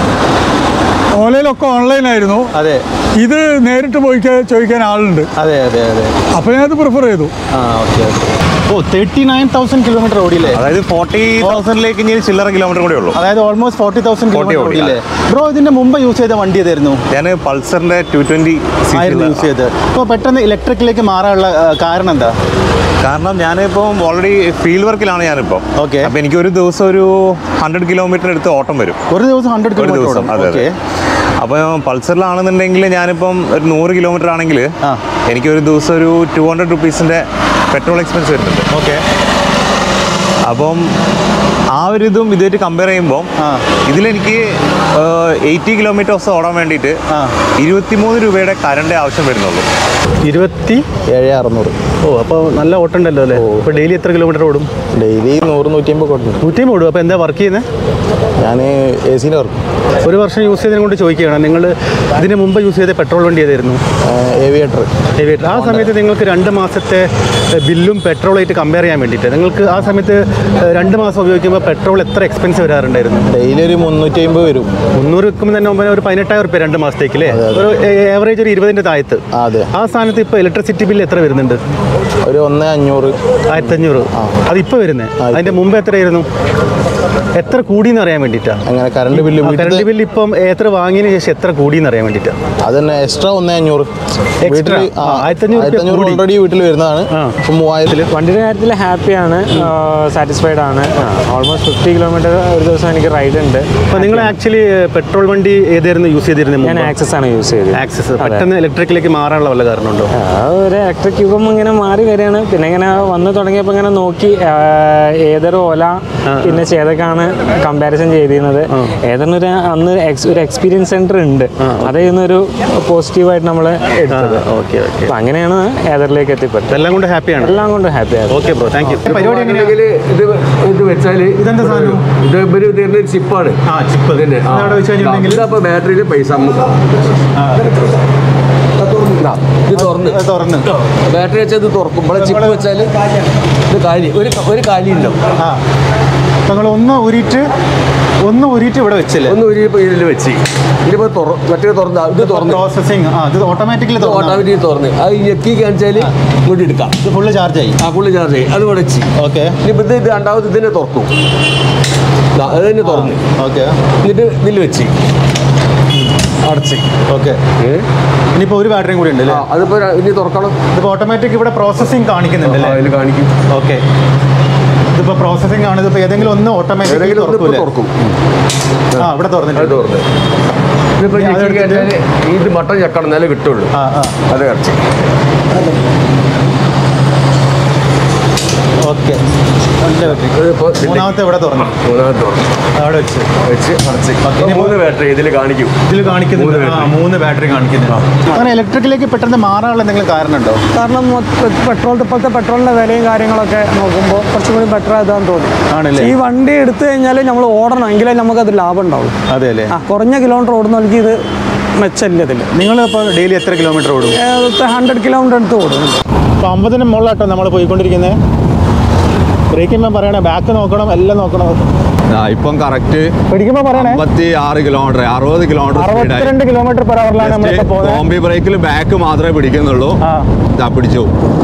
ഓലയിലൊക്കെ ഓൺലൈൻ ആയിരുന്നു
അതെ
ഇത് നേരിട്ട് പോയി ക- ചോദിക്കാൻ ആളുണ്ട്
അതെ അതെ അതെ
അപ്പൊ ഞാനത് പ്രിഫർ ചെയ്തു
ആ ഓക്കെ oh thirty nine thousand kilometre ഓടിയില്ലേ
അതായത് ഫോർട്ടി തൗസൻഡിലേക്ക് ഇനി ചില്ലറ കിലോമീറ്റർ കൂടെ ഉള്ളൂ
അതായത് ഓൾമോസ്റ്റ് ഫോർട്ടി തൗസൻഡ്
40
കിലോമീറ്റർ
ഓടി,
ഓടിയില്ലേ ബ്രോ ഇതിന്റെ മുമ്പ് യൂസ് ചെയ്ത വണ്ടി ഏതായിരുന്നു
ഞാൻ പൾസറിന്റെ ടു ട്വന്റി
ആയിരുന്നു യൂസ് ചെയ്തത് അപ്പോൾ പെട്ടെന്ന് ഇലക്ട്രിക്കിലേക്ക് മാറാനുള്ള ആ, കാരണം എന്താ
കാരണം ഞാനിപ്പം ഓൾറെഡി ഫീൽഡ് വർക്കിലാണ് ഞാനിപ്പോൾ
ഓക്കെ
അപ്പൊ എനിക്ക് ഒരു ദിവസം ഒരു ഹൺഡ്രഡ് കിലോമീറ്റർ എടുത്ത് ഓട്ടം വരും
ഒരു ദിവസം ഹൺഡ്രഡ്
ഒരു
കിലോമീറ്റർ
ദിവസം
ഓടും
അതെ അതെ അപ്പോൾ പൾസറിലാണെന്നുണ്ടെങ്കിൽ ഞാനിപ്പം ഒരു നൂറ് കിലോമീറ്റർ ആണെങ്കിൽ എനിക്ക് ഒരു ദിവസം ഒരു ടു ഹൺഡ്രഡ് റുപ്പീസിന്റെ പെട്രോൾ എക്സ്പെൻസ് വരുന്നുണ്ട്
ഓക്കെ
അപ്പം ആ ഒരു ഇതും ഇതായിട്ട് കമ്പയർ ചെയ്യുമ്പോൾ ഇതിലെനിക്ക് എയ്റ്റി കിലോമീറ്റേഴ്സ് ഓടാൻ വേണ്ടിയിട്ട് ഇരുപത്തിമൂന്ന് രൂപയുടെ കറണ്ട് ആവശ്യം വരുന്നുള്ളൂ
ഇരുപത്തി
ഏഴ് അറുന്നൂറ്
ഓ അപ്പോൾ നല്ല ഓട്ടമുണ്ടല്ലോ അല്ലേ അപ്പോൾ ഡെയിലി എത്ര കിലോമീറ്റർ ഓടും
ഡെയിലി നൂറ് നൂറ്റിയമ്പത് കൊടുക്കും
നൂറ്റിയമ്പത് ഓടും അപ്പോൾ എന്താ വർക്ക് ചെയ്യുന്നത്
ഞാൻ എ സിയിൽ വർക്ക്
ഒരു വർഷം യൂസ് ചെയ്തതിനെ കൊണ്ട് ചോദിക്കുകയാണ് നിങ്ങൾ ഇതിന് മുമ്പ് യൂസ് ചെയ്ത പെട്രോൾ വണ്ടി ഏതായിരുന്നു
ഏവിയേറ്റർ
ഏവിയേറ്റർ ആ സമയത്ത് നിങ്ങൾക്ക് രണ്ട് മാസത്തെ ബില്ലും പെട്രോളായിട്ട് കമ്പയർ ചെയ്യാൻ വേണ്ടിയിട്ട് നിങ്ങൾക്ക് ആ സമയത്ത് ഏഹ്, രണ്ട് മാസം ഉപയോഗിക്കുമ്പോൾ പെട്രോൾ എത്ര എക്സ്പെൻസ് വരാറുണ്ടായിരുന്നു
ഡെയിലി ഒരു മുന്നൂറ്റി അമ്പത് വരും
മുന്നൂറ് വെക്കുമ്പോൾ തന്നെ ഒമ്പത് ഒരു പതിനെട്ടായിരം റുപ്യ രണ്ട് മാസത്തേക്ക് അല്ലേ ഒരു ഏവറേജ് ഒരു ഇരുപതിൻ്റെ താഴത്ത്
അതെ
ആ സ്ഥാനത്ത് ഇപ്പോൾ ഇലക്ട്രിസിറ്റി ബില്ല് എത്ര വരുന്നുണ്ട്
ഒരു ഒന്ന് അഞ്ഞൂറ്
ആയിരത്തി അഞ്ഞൂറ് അത് ഇപ്പോൾ വരുന്നത് അതിൻ്റെ മുമ്പ് എത്രയായിരുന്നു എത്ര കൂടിയെന്ന് അറിയാൻ വേണ്ടിയിട്ടാണ്
അങ്ങനെ കറണ്ട് ബില്ല്
കറണ്ട് ബില്ല് ഇപ്പം എത്ര വാങ്ങിയതിന് ശേഷം എത്ര കൂടിയെന്ന് അറിയാൻ വേണ്ടിയിട്ടാണ്
അതന്നെ എക്സ്ട്രാ ഒന്നേ അഞ്ഞൂറ്
Extra? ആ, ആയിരത്തഞ്ഞൂറ് റുപ്യ
ആയിരത്തഞ്ഞൂറ്
കൂടി.
ഓൾറെഡി വീട്ടിൽ വരുന്നതാണ് ഇപ്പം മൂവായിരത്തിൽ
വണ്ടിയുടെ കാര്യത്തിൽ ഹാപ്പിയാണ് സാറ്റിസ്ഫൈഡ് ആണ് ഓൾമോസ്റ്റ് ഫിഫ്റ്റി കിലോമീറ്റർ ഒരു ദിവസം എനിക്ക് റൈഡ് ഉണ്ട്
അപ്പോൾ നിങ്ങൾ ആക്ച്വലി പെട്രോൾ വണ്ടി ഏതായിരുന്നു യൂസ് ചെയ്തിരുന്നത്
ഞാൻ ആക്സസ് ആണ് യൂസ് ചെയ്തത്
ആക്സസ് പെട്ടെന്ന് ഇലക്ട്രിക്കിലേക്ക് മാറാനുള്ള വല്ല കാരണമുണ്ടോ
ആ, ഒരു ഇലക്ട്രിക് യുഗം ഇങ്ങനെ മാറി വരികയാണ് പിന്നെ ഇങ്ങനെ വന്ന് തുടങ്ങിയപ്പോൾ ഇങ്ങനെ നോക്കി ആ, ഏതൊരു ഓല പിന്നെ ചേതൊക്കെയാണ് കമ്പാരിസൺ ചെയ്തിരുന്നത് ഏതൊരു ഒരു അന്ന് ex- ഒരു എക്സ്പീരിയൻസ് സെന്റർ ഉണ്ട് അതായിരുന്നു ഒരു പോസിറ്റീവായിട്ട് നമ്മൾ എടുത്തത്
ഓക്കെ ഓക്കെ
അപ്പൊ അങ്ങനെയാണ് ഏതറിലേക്ക് എത്തിപ്പെട്ടത്
എല്ലാം കൊണ്ട് ഹാപ്പിയാണ്
എല്ലാം കൊണ്ട് ഹാപ്പിയാണ്
ഓക്കെ ബ്രോ താങ്ക് യു പരിപാടി എങ്ങനെയാണ്
ഇത് ഇത് വെച്ചാൽ
ഇതെന്താ സാധനം
ഇത് ഇവര് തരുന്ന ഒരു ചിപ്പാണ്
ആ ചിപ്പ്
ഇതിന്റെ ആ.
അവിടെ വെച്ച് കഴിഞ്ഞിട്ടുണ്ടെങ്കിൽ
ഇതപ്പോ ബാറ്ററിയിൽ പൈസ ഇതാ, ഇത് തുറന്ന്
തുറന്ന്
ബാറ്ററി വെച്ചാൽ ഇത് തുറക്കുമ്പോൾ ചിപ്പ് വെച്ചാൽ ഇത് കാലി ഒരു ഒരു കാലി ഉണ്ടാവും
നിങ്ങൾ ഒന്ന് ഊരിയിട്ട് ഒന്ന് ഊരിയിട്ട് ഇവിടെ വെച്ചില്ലേ
ഒന്ന് ഒരു ഇതിൽ വെച്ച് ഇതിപ്പോ തുറ മറ്റേ തുറന്ന ഇത് തുറന്ന്
പ്രോസസ്സിങ് ആ ഇത് ഓട്ടോമാറ്റിക്കലി
ഓട്ടോമാറ്റിക് തുറന്ന് അത് ഞെക്കി കാണിച്ചാൽ ഇങ്ങോട്ട് എടുക്കാം
ഇത് ഫുള്ള് ചാർജ് ആയി
ആ ഫുള്ള് ചാർജ് ആയി അത് ഇവിടെ വെച്ച്
ഓക്കെ
ഇനിയിപ്പോ ഇത് ഇത് രണ്ടാമത് ഇതിനെ തുറക്കും ദാ, അത് തന്നെ തുറന്ന്
ഓക്കെ
എന്നിട്ട് ഇതിൽ വെച്ച് അടച്ച്
ഓക്കെ ഇനിയിപ്പോൾ ഒരു ബാറ്ററിയും കൂടി ഉണ്ട് അല്ലേ
അതിപ്പോ ര- ഇനി തുറക്കണം
ഇതിപ്പോൾ ഓട്ടോമാറ്റിക് ഇവിടെ പ്രോസസ്സിംഗ് കാണിക്കുന്നുണ്ട് അല്ലേ
അതിൽ കാണിക്കും
ഓക്കെ ഇതിപ്പോൾ പ്രോസസ്സിംഗ് ആണ് ഇതിപ്പോൾ ഏതെങ്കിലും ഒന്ന് ഓട്ടോമാറ്റിക്
ഏതെങ്കിലും ഒന്ന് ഇപ്പൊ
തുറക്കൂലേ
തുറക്കും
ആ ഇവിടെ തുറന്നിട്ടുണ്ട്
തുറന്ന് ഇതിപ്പോ ഞെക്കി കഴിഞ്ഞാൽ ഇത് മട്ടൻ ഞെക്കണം എന്നാലേ കിട്ടുള്ളൂ അത് കറച്ച്
ഓക്കെ മൂന്നാമത്തെ ഇവിടെ തുറന്നു
മൂന്നാമത്തെ തുറന്നു
അവിടെ വെച്ച്
വെച്ച് അടച്ച്
ഇനി
മൂന്ന് ബാറ്ററി ഇതിൽ കാണിക്കും
ഇതിൽ കാണിക്കുന്നുണ്ട്
മൂന്ന്
ആ
battery.
മൂന്ന് ബാറ്ററി കാണിക്കുന്നുണ്ട് അങ്ങനെ ഇലക്ട്രിക്കിലേക്ക് പെട്ടെന്ന് മാറാനുള്ള എന്തെങ്കിലും കാരണമുണ്ടോ
കാരണം പെട്രോൾ ഇപ്പോഴത്തെ പെട്രോളിന്റെ വിലയും കാര്യങ്ങളൊക്കെ നോക്കുമ്പോൾ കുറച്ചും കൂടി ബെറ്റർ ആയതാന്ന് തോന്നി
ആണല്ലേ?
ഈ വണ്ടി എടുത്തു കഴിഞ്ഞാൽ നമ്മൾ ഓടണം എങ്കിലേ നമുക്കത് ലാഭം ഉണ്ടാവും
അതെ അല്ലേ
ആ കുറഞ്ഞ കിലോമീറ്റർ ഓടുന്നവർക്ക് ഇത് മെച്ചമില്ല ഇതിൽ
നിങ്ങൾ ഇപ്പോൾ ഡെയിലി എത്ര കിലോമീറ്റർ ഓടും
ഹൺഡ്രഡ് കിലോമീറ്റർ അടുത്ത് ഓടും
ഇപ്പോൾ അമ്പതിന് മുകളിലാട്ടോ നമ്മൾ പോയിക്കൊണ്ടിരിക്കുന്നത് ബ്രേക്കിംഗ് പറയണേ ബാക്ക് നോക്കണം എല്ലാം നോക്കണം
ഇപ്പം കറക്റ്റ്
പിടിക്കുമ്പോൾ പറയണേ
അമ്പത്തി ആറ് കിലോമീറ്റർ അറുപത് കിലോമീറ്റർ
അറുപത്തിരണ്ട് കിലോമീറ്റർ പെർ അവറിലാണ് നമ്മളിപ്പോൾ പോകുന്നത്
കോമ്പി ബ്രേക്കിൽ ബാക്ക് മാത്രമേ പിടിക്കുന്നുള്ളൂ ഇതാ പിടിച്ചു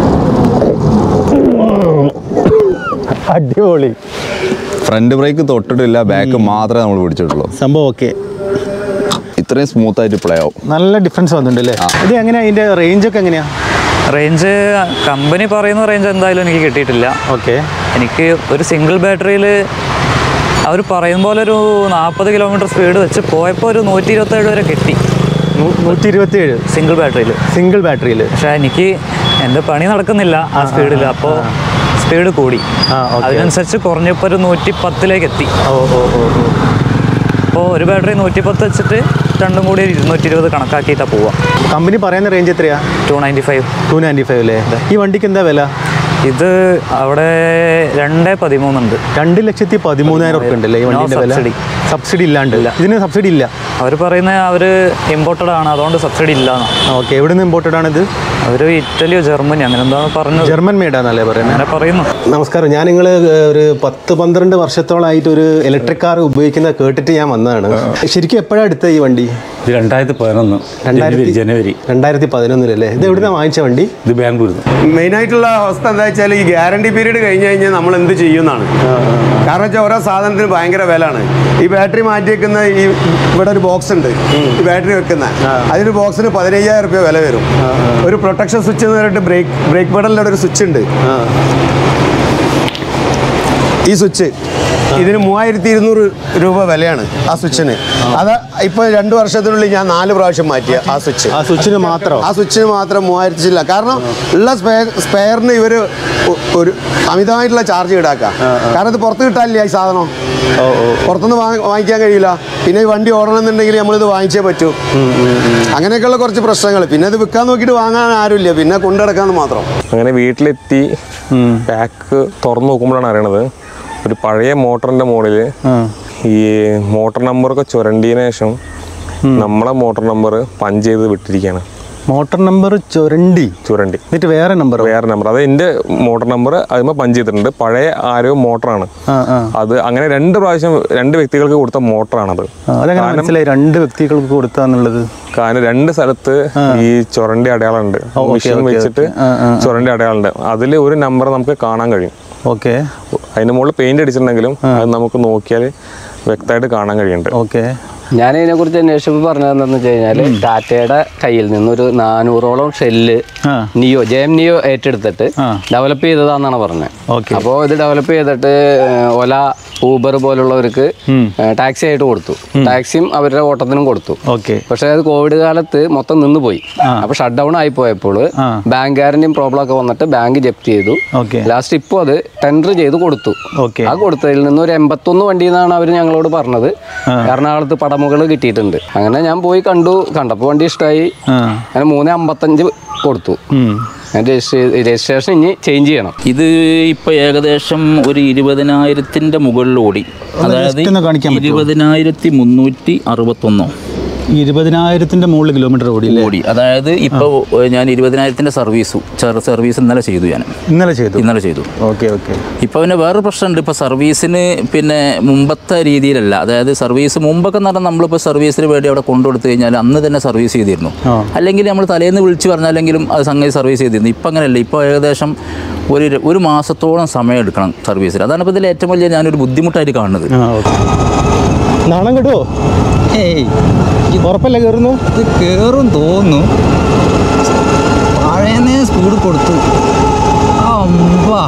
അടിപൊളി
ഫ്രണ്ട് ബ്രേക്ക് തൊട്ടിട്ടില്ല ബാക്ക് മാത്രമേ നമ്മൾ പിടിച്ചിട്ടുള്ളൂ
സംഭവം ഓക്കെ
ഇത്രയും സ്മൂത്ത് ആയിട്ട് പ്ലേ ആവും
നല്ല ഡിഫറൻസ് വന്നിട്ടുണ്ട് അല്ലേ ഇത് എങ്ങനെയാ ഇതിന്റെ റേഞ്ച് ഒക്കെ എങ്ങനെയാ
റേഞ്ച് കമ്പനി പറയുന്ന റേഞ്ച് എന്തായാലും എനിക്ക് കിട്ടിയിട്ടില്ല
ഓക്കെ
എനിക്ക് ഒരു സിംഗിൾ ബാറ്ററിയിൽ അവർ പറയും പോലെ ഒരു നാൽപ്പത് കിലോമീറ്റർ സ്പീഡ് വെച്ച് പോയപ്പോൾ ഒരു നൂറ്റി ഇരുപത്തേഴ് വരെ കിട്ടി
നൂറ്റി ഇരുപത്തിയേഴ്
സിംഗിൾ ബാറ്ററിയിൽ
സിംഗിൾ ബാറ്ററിയിൽ
പക്ഷേ എനിക്ക് എൻ്റെ പണി നടക്കുന്നില്ല ആ സ്പീഡിൽ അപ്പോൾ സ്പീഡ് കൂടി അതിനനുസരിച്ച് കുറഞ്ഞപ്പോൾ ഒരു നൂറ്റി പത്തിലേക്ക് എത്തി
ഓ ഓ ഓ
അപ്പോൾ ഒരു ബാറ്ററി നൂറ്റിപ്പത്ത് വെച്ചിട്ട് രണ്ടും കൂടി ഇരുന്നൂറ്റി ഇരുപത് കണക്കാക്കിയിട്ടാണ് പോവുക
കമ്പനി പറയുന്ന റേഞ്ച് എത്രയാ
two ninety five
two ninety five അല്ലേ ഈ വണ്ടിക്ക് എന്താ വില
ഇത് അവിടെ രണ്ട് പതിമൂന്നുണ്ട്
രണ്ട് ലക്ഷത്തി പതിമൂന്നായിരം ഉറുപ്പ്യ ഉണ്ടല്ലേ ഈ
No
വണ്ടിന്റെ വില
subsidy.
സബ്സിഡി ഇല്ലാണ്ട് ഇതിന് സബ്സിഡി ഇല്ല
അവർ പറയുന്നത് അവർ ഇമ്പോർട്ടഡ് ആണ് അതുകൊണ്ട് സബ്സിഡി ഇല്ല
ഓക്കെ എവിടെ നിന്ന് ഇമ്പോർട്ടഡ് ആണിത്
അവർ ഇറ്റലിയോ ജർമ്മനി അങ്ങനെ എന്താ പറഞ്ഞത്
ജർമ്മൻ മേഡാന്നല്ലേ പറയുന്നത്
അങ്ങനെ പറയുന്നു
നമസ്കാരം ഞാൻ നിങ്ങൾ ഒരു പത്ത് പന്ത്രണ്ട് വർഷത്തോളമായിട്ട് ഒരു ഇലക്ട്രിക് കാർ ഉപയോഗിക്കുന്നത് കേട്ടിട്ട് ഞാൻ വന്നതാണ് ശരിക്കും എപ്പോഴാണ് എടുത്തത് ഈ വണ്ടി
ഇത് രണ്ടായിരത്തി പതിനൊന്ന്
രണ്ടായിരത്തി
ജനുവരി
രണ്ടായിരത്തി പതിനൊന്നിലല്ലേ ഇത് എവിടുന്നാ വാങ്ങിച്ച വണ്ടി
ഇത് ബാംഗ്ലൂരിൽ
മെയിനായിട്ടുള്ള അവസ്ഥ എന്താ വെച്ചാൽ ഈ ഗ്യാരണ്ടി പീരീഡ് കഴിഞ്ഞ് കഴിഞ്ഞാൽ നമ്മൾ എന്ത് ചെയ്യുന്നതാണ് കാരണം വെച്ചാൽ ഓരോ സാധനത്തിന് ഭയങ്കര വിലയാണ് ഈ ബാറ്ററി മാറ്റി വെക്കുന്ന ഈ ഇവിടെ ഒരു ബോക്സ് ഉണ്ട് ഈ ബാറ്ററി വെക്കുന്ന അതിന് ബോക്സിന് പതിനയ്യായിരം റുപ്യ വില വരും ഒരു പ്രൊട്ടക്ഷൻ സ്വിച്ച് എന്ന് പറഞ്ഞിട്ട് ബ്രേക്ക് ബ്രേക്ക് പെഡലിൻ്റെ ഒരു സ്വിച്ച് ഉണ്ട് ഈ സ്വിച്ച് ഇതിന് മൂവായിരത്തി ഇരുന്നൂറ് രൂപ വിലയാണ് ആ സ്വിച്ചിന് അത് ഇപ്പൊ രണ്ടു വർഷത്തിനുള്ളിൽ ഞാൻ നാല് പ്രാവശ്യം മാറ്റിയ ആ സ്വിച്ച്
ആ സ്വിച്ചിന് മാത്രം
ആ സ്വിച്ചിന് മാത്രം മൂവായിരത്തി ചില്ല കാരണം ഉള്ള സ്പെയർ സ്പെയറിന് ഇവര് ഒ- ഒരു അമിതമായിട്ടുള്ള ചാർജ് ഈടാക്കുക കാരണം ഇത് പുറത്ത് കിട്ടാനില്ല ഈ സാധനം പുറത്തുനിന്ന് വാങ്ങ- വാങ്ങിക്കാൻ കഴിയില്ല പിന്നെ ഈ വണ്ടി ഓടണമെന്നുണ്ടെങ്കിൽ നമ്മളിത് വാങ്ങിച്ചേ പറ്റൂ അങ്ങനെയൊക്കെയുള്ള കുറച്ച് പ്രശ്നങ്ങൾ പിന്നെ ഇത് വിൽക്കാൻ നോക്കിയിട്ട് വാങ്ങാൻ ആരുമില്ല പിന്നെ കൊണ്ടുനടക്കാന്ന് മാത്രം
അങ്ങനെ വീട്ടിലെത്തി പാക്ക് തുറന്നു നോക്കുമ്പോഴാണ് അറിയണത് ഒരു പഴയ മോട്ടറിന്റെ മുകളിൽ ഈ മോട്ടർ നമ്പറൊക്കെ ചുരണ്ടിയതിനു ശേഷം നമ്മളെ മോട്ടർ നമ്പർ പഞ്ച് ചെയ്ത് വിട്ടിരിക്കുകയാണ്
മോട്ടർ നമ്പർ ചുരണ്ടി
ചുരണ്ടി
എന്നിട്ട് വേറെ നമ്പർ
വേറെ നമ്പർ അത് എൻ്റെ മോട്ടർ നമ്പർ അതിന്മേൽ പഞ്ച് ചെയ്തിട്ടുണ്ട് പഴയ ആരോ മോട്ടറാണ് അത് അങ്ങനെ രണ്ട് പ്രാവശ്യം രണ്ട് വ്യക്തികൾക്ക് കൊടുത്ത മോട്ടറാണത്
അതെങ്ങനെ മനസ്സിലായി രണ്ട് വ്യക്തികൾക്ക് കൊടുത്താന്നുള്ളത്
കാരണം രണ്ട് സ്ഥലത്ത് ഈ ചുരണ്ടി അടയാളമുണ്ട്
ഓ, ഓക്കേ,
മെഷീൻ
ഓക്കേ,
വെച്ചിട്ട്
ഓക്കേ. ആ, ആ, ആ.
ചുരണ്ടി അടയാളമുണ്ട് അതിൽ ഒരു നമ്പർ നമുക്ക് കാണാൻ കഴിയും
ഓക്കെ
അതിന്റെ മുകളിൽ പെയിന്റ് അടിച്ചിട്ടുണ്ടെങ്കിലും അത് നമുക്ക് നോക്കിയാൽ വ്യക്തമായിട്ട് കാണാൻ കഴിയുന്നുണ്ട്
ഓക്കെ
ഞാൻ ഇതിനെക്കുറിച്ച് അന്വേഷിച്ചപ്പോൾ പറഞ്ഞത് എന്താണെന്ന് വെച്ച് കഴിഞ്ഞാൽ ടാറ്റയുടെ കയ്യിൽ നിന്നൊരു നാനൂറോളം shell Neo J M Neo ഏറ്റെടുത്തിട്ട് ഡെവലപ്പ് ചെയ്തതാണെന്നാണ് പറഞ്ഞത് അപ്പോൾ ഇത് ഡെവലപ്പ് ചെയ്തിട്ട് ഏഹ്, ഒല ഊബർ പോലുള്ളവർക്ക് ടാക്സി ആയിട്ട് കൊടുത്തു ടാക്സിയും അവരുടെ ഓട്ടത്തിനും കൊടുത്തു
ഓക്കെ
പക്ഷേ അത് കോവിഡ് കാലത്ത് മൊത്തം നിന്ന് പോയി അപ്പോൾ ഷട്ട് ഡൗൺ ആയി പോയപ്പോൾ ബാങ്കുകാരൻ്റെയും പ്രോബ്ലം ഒക്കെ വന്നിട്ട് ബാങ്ക് ജപ്തി ചെയ്തു ലാസ്റ്റ് ഇപ്പോൾ അത് ടെൻഡർ ചെയ്ത് കൊടുത്തു ആ കൊടുത്തതിൽ നിന്ന് ഒരു എൺപത്തൊന്ന് വണ്ടി എന്നാണ് അവർ ഞങ്ങളോട് പറഞ്ഞത് എറണാകുളത്ത് പടമുകൾ കിട്ടിയിട്ടുണ്ട് അങ്ങനെ ഞാൻ പോയി കണ്ടു കണ്ടപ്പോൾ വണ്ടി ഇഷ്ടമായി അങ്ങനെ മൂന്ന് അമ്പത്തഞ്ച് കൊടുത്തു രജിസ്ട്രേഷൻ ഇനി ചേഞ്ച് ചെയ്യണം
ഇത് ഇപ്പൊ ഏകദേശം ഒരു ഇരുപതിനായിരത്തിന്റെ മുകളിൽ ഓടി അതായത്
just ഒന്ന് കാണിക്കാൻ പറ്റുമോ?
ഇരുപതിനായിരത്തി മുന്നൂറ്റി അറുപത്തൊന്നോ
ഇരുപതിനായിരത്തിന്റെ മുകളിൽ കിലോമീറ്റർ ഓടി
ഓടി അതായത് ഇപ്പോൾ ഞാൻ ഇരുപതിനായിരത്തിന്റെ സർവീസ് സർവീസ് ഇന്നലെ ചെയ്തു ഞാൻ
ഇന്നലെ ചെയ്തു
ഇന്നലെ ചെയ്തു
ഓക്കെ ഓക്കെ
ഇപ്പോൾ പിന്നെ വേറൊരു പ്രശ്നമുണ്ട് ഇപ്പോൾ സർവീസിന് പിന്നെ മുമ്പത്തെ രീതിയിലല്ല അതായത് സർവീസ് മുമ്പൊക്കെ എന്ന് പറഞ്ഞാൽ നമ്മളിപ്പോൾ സർവീസിന് വേണ്ടി അവിടെ കൊണ്ടുകൊടുത്തു കഴിഞ്ഞാൽ അന്ന് തന്നെ സർവീസ് ചെയ്തിരുന്നു അല്ലെങ്കിൽ നമ്മൾ തലേന്ന് വിളിച്ച് പറഞ്ഞാലെങ്കിലും അത് സംഗതി സർവീസ് ചെയ്തിരുന്നു ഇപ്പം അങ്ങനെയല്ല ഇപ്പോൾ ഏകദേശം ഒരു ഒരു മാസത്തോളം സമയം എടുക്കണം സർവീസിൽ അതാണ് ഇപ്പോൾ ഇതിൽ ഏറ്റവും വലിയ ഞാനൊരു ബുദ്ധിമുട്ടായിട്ട് കാണുന്നത്
നാണം കിട്ടുമോ
ഏയ്
ഉറപ്പല്ല കയറുന്നു
ഇത് കയറും തോന്നുന്നു പഴയന്നേ സ്പീഡ് കൊടുത്തു അമ്പാ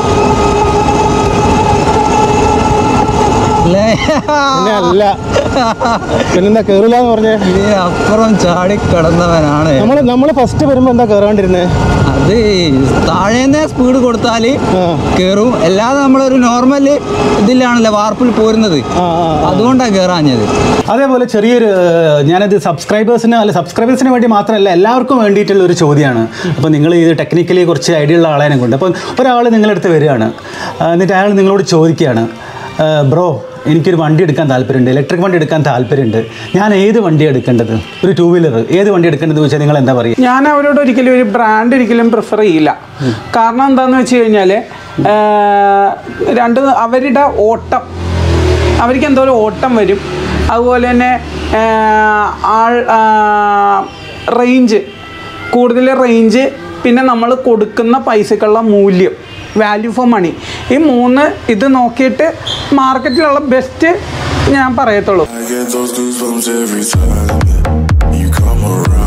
പിന്നെ അല്ല പിന്നെന്താ കേറില്ല എന്ന് പറഞ്ഞേ
അപ്പുറം ചാടി കിടന്നവനാണ്
നമ്മള് നമ്മള് ഫസ്റ്റ് വരുമ്പോ എന്താ കേറാണ്ടിരുന്നേ
അത് താഴേന്നേ സ്പീഡ് കൊടുത്താൽ കയറും അല്ലാതെ നമ്മളൊരു നോർമൽ ഇതിലാണല്ലോ വാർപ്പിൽ പോരുന്നത് അതുകൊണ്ടാണ് കയറാഞ്ഞത്
അതേപോലെ ചെറിയൊരു ഏഹ്, ഞാനത് സബ്സ്ക്രൈബേഴ്സിന് അല്ല സബ്സ്ക്രൈബേഴ്സിന് വേണ്ടി മാത്രമല്ല എല്ലാവർക്കും വേണ്ടിയിട്ടുള്ള ഒരു ചോദ്യമാണ് അപ്പോൾ നിങ്ങൾ ഇത് ടെക്നിക്കലി കുറച്ച് ഐഡിയ ഉള്ള ആളെ കൊണ്ട് അപ്പോൾ ഒരാൾ നിങ്ങളടുത്ത് വരികയാണ് ആ, എന്നിട്ട് അയാൾ നിങ്ങളോട് ചോദിക്കുകയാണ് ബ്രോ എനിക്കൊരു വണ്ടി എടുക്കാൻ താല്പര്യമുണ്ട് ഇലക്ട്രിക് വണ്ടി എടുക്കാൻ താല്പര്യമുണ്ട് ഞാൻ ഏത് വണ്ടിയാണ് എടുക്കേണ്ടത് ഒരു ടൂ വീലർ ഏത് വണ്ടി എടുക്കേണ്ടത് വെച്ചാൽ നിങ്ങൾ എന്താ പറയുക
ഞാൻ അവരോട് ഒരിക്കലും ഒരു ബ്രാൻഡ് ഒരിക്കലും പ്രിഫർ ചെയ്യില്ല കാരണം എന്താണെന്ന് വെച്ച് കഴിഞ്ഞാൽ രണ്ട് അവരുടെ ഓട്ടം അവർക്ക് എന്തോ ഒരു ഓട്ടം വരും അതുപോലെ തന്നെ ആ, ആൾ റേഞ്ച് കൂടുതൽ റേഞ്ച് പിന്നെ നമ്മൾ കൊടുക്കുന്ന പൈസക്കുള്ള മൂല്യം വാല്യൂ ഫോർ മണി ഈ മൂന്ന് ഇത് നോക്കിയിട്ട് മാർക്കറ്റിലുള്ള ബെസ്റ്റ് ഞാൻ പറയത്തുള്ളൂ
I get those goosebumps every time you come around.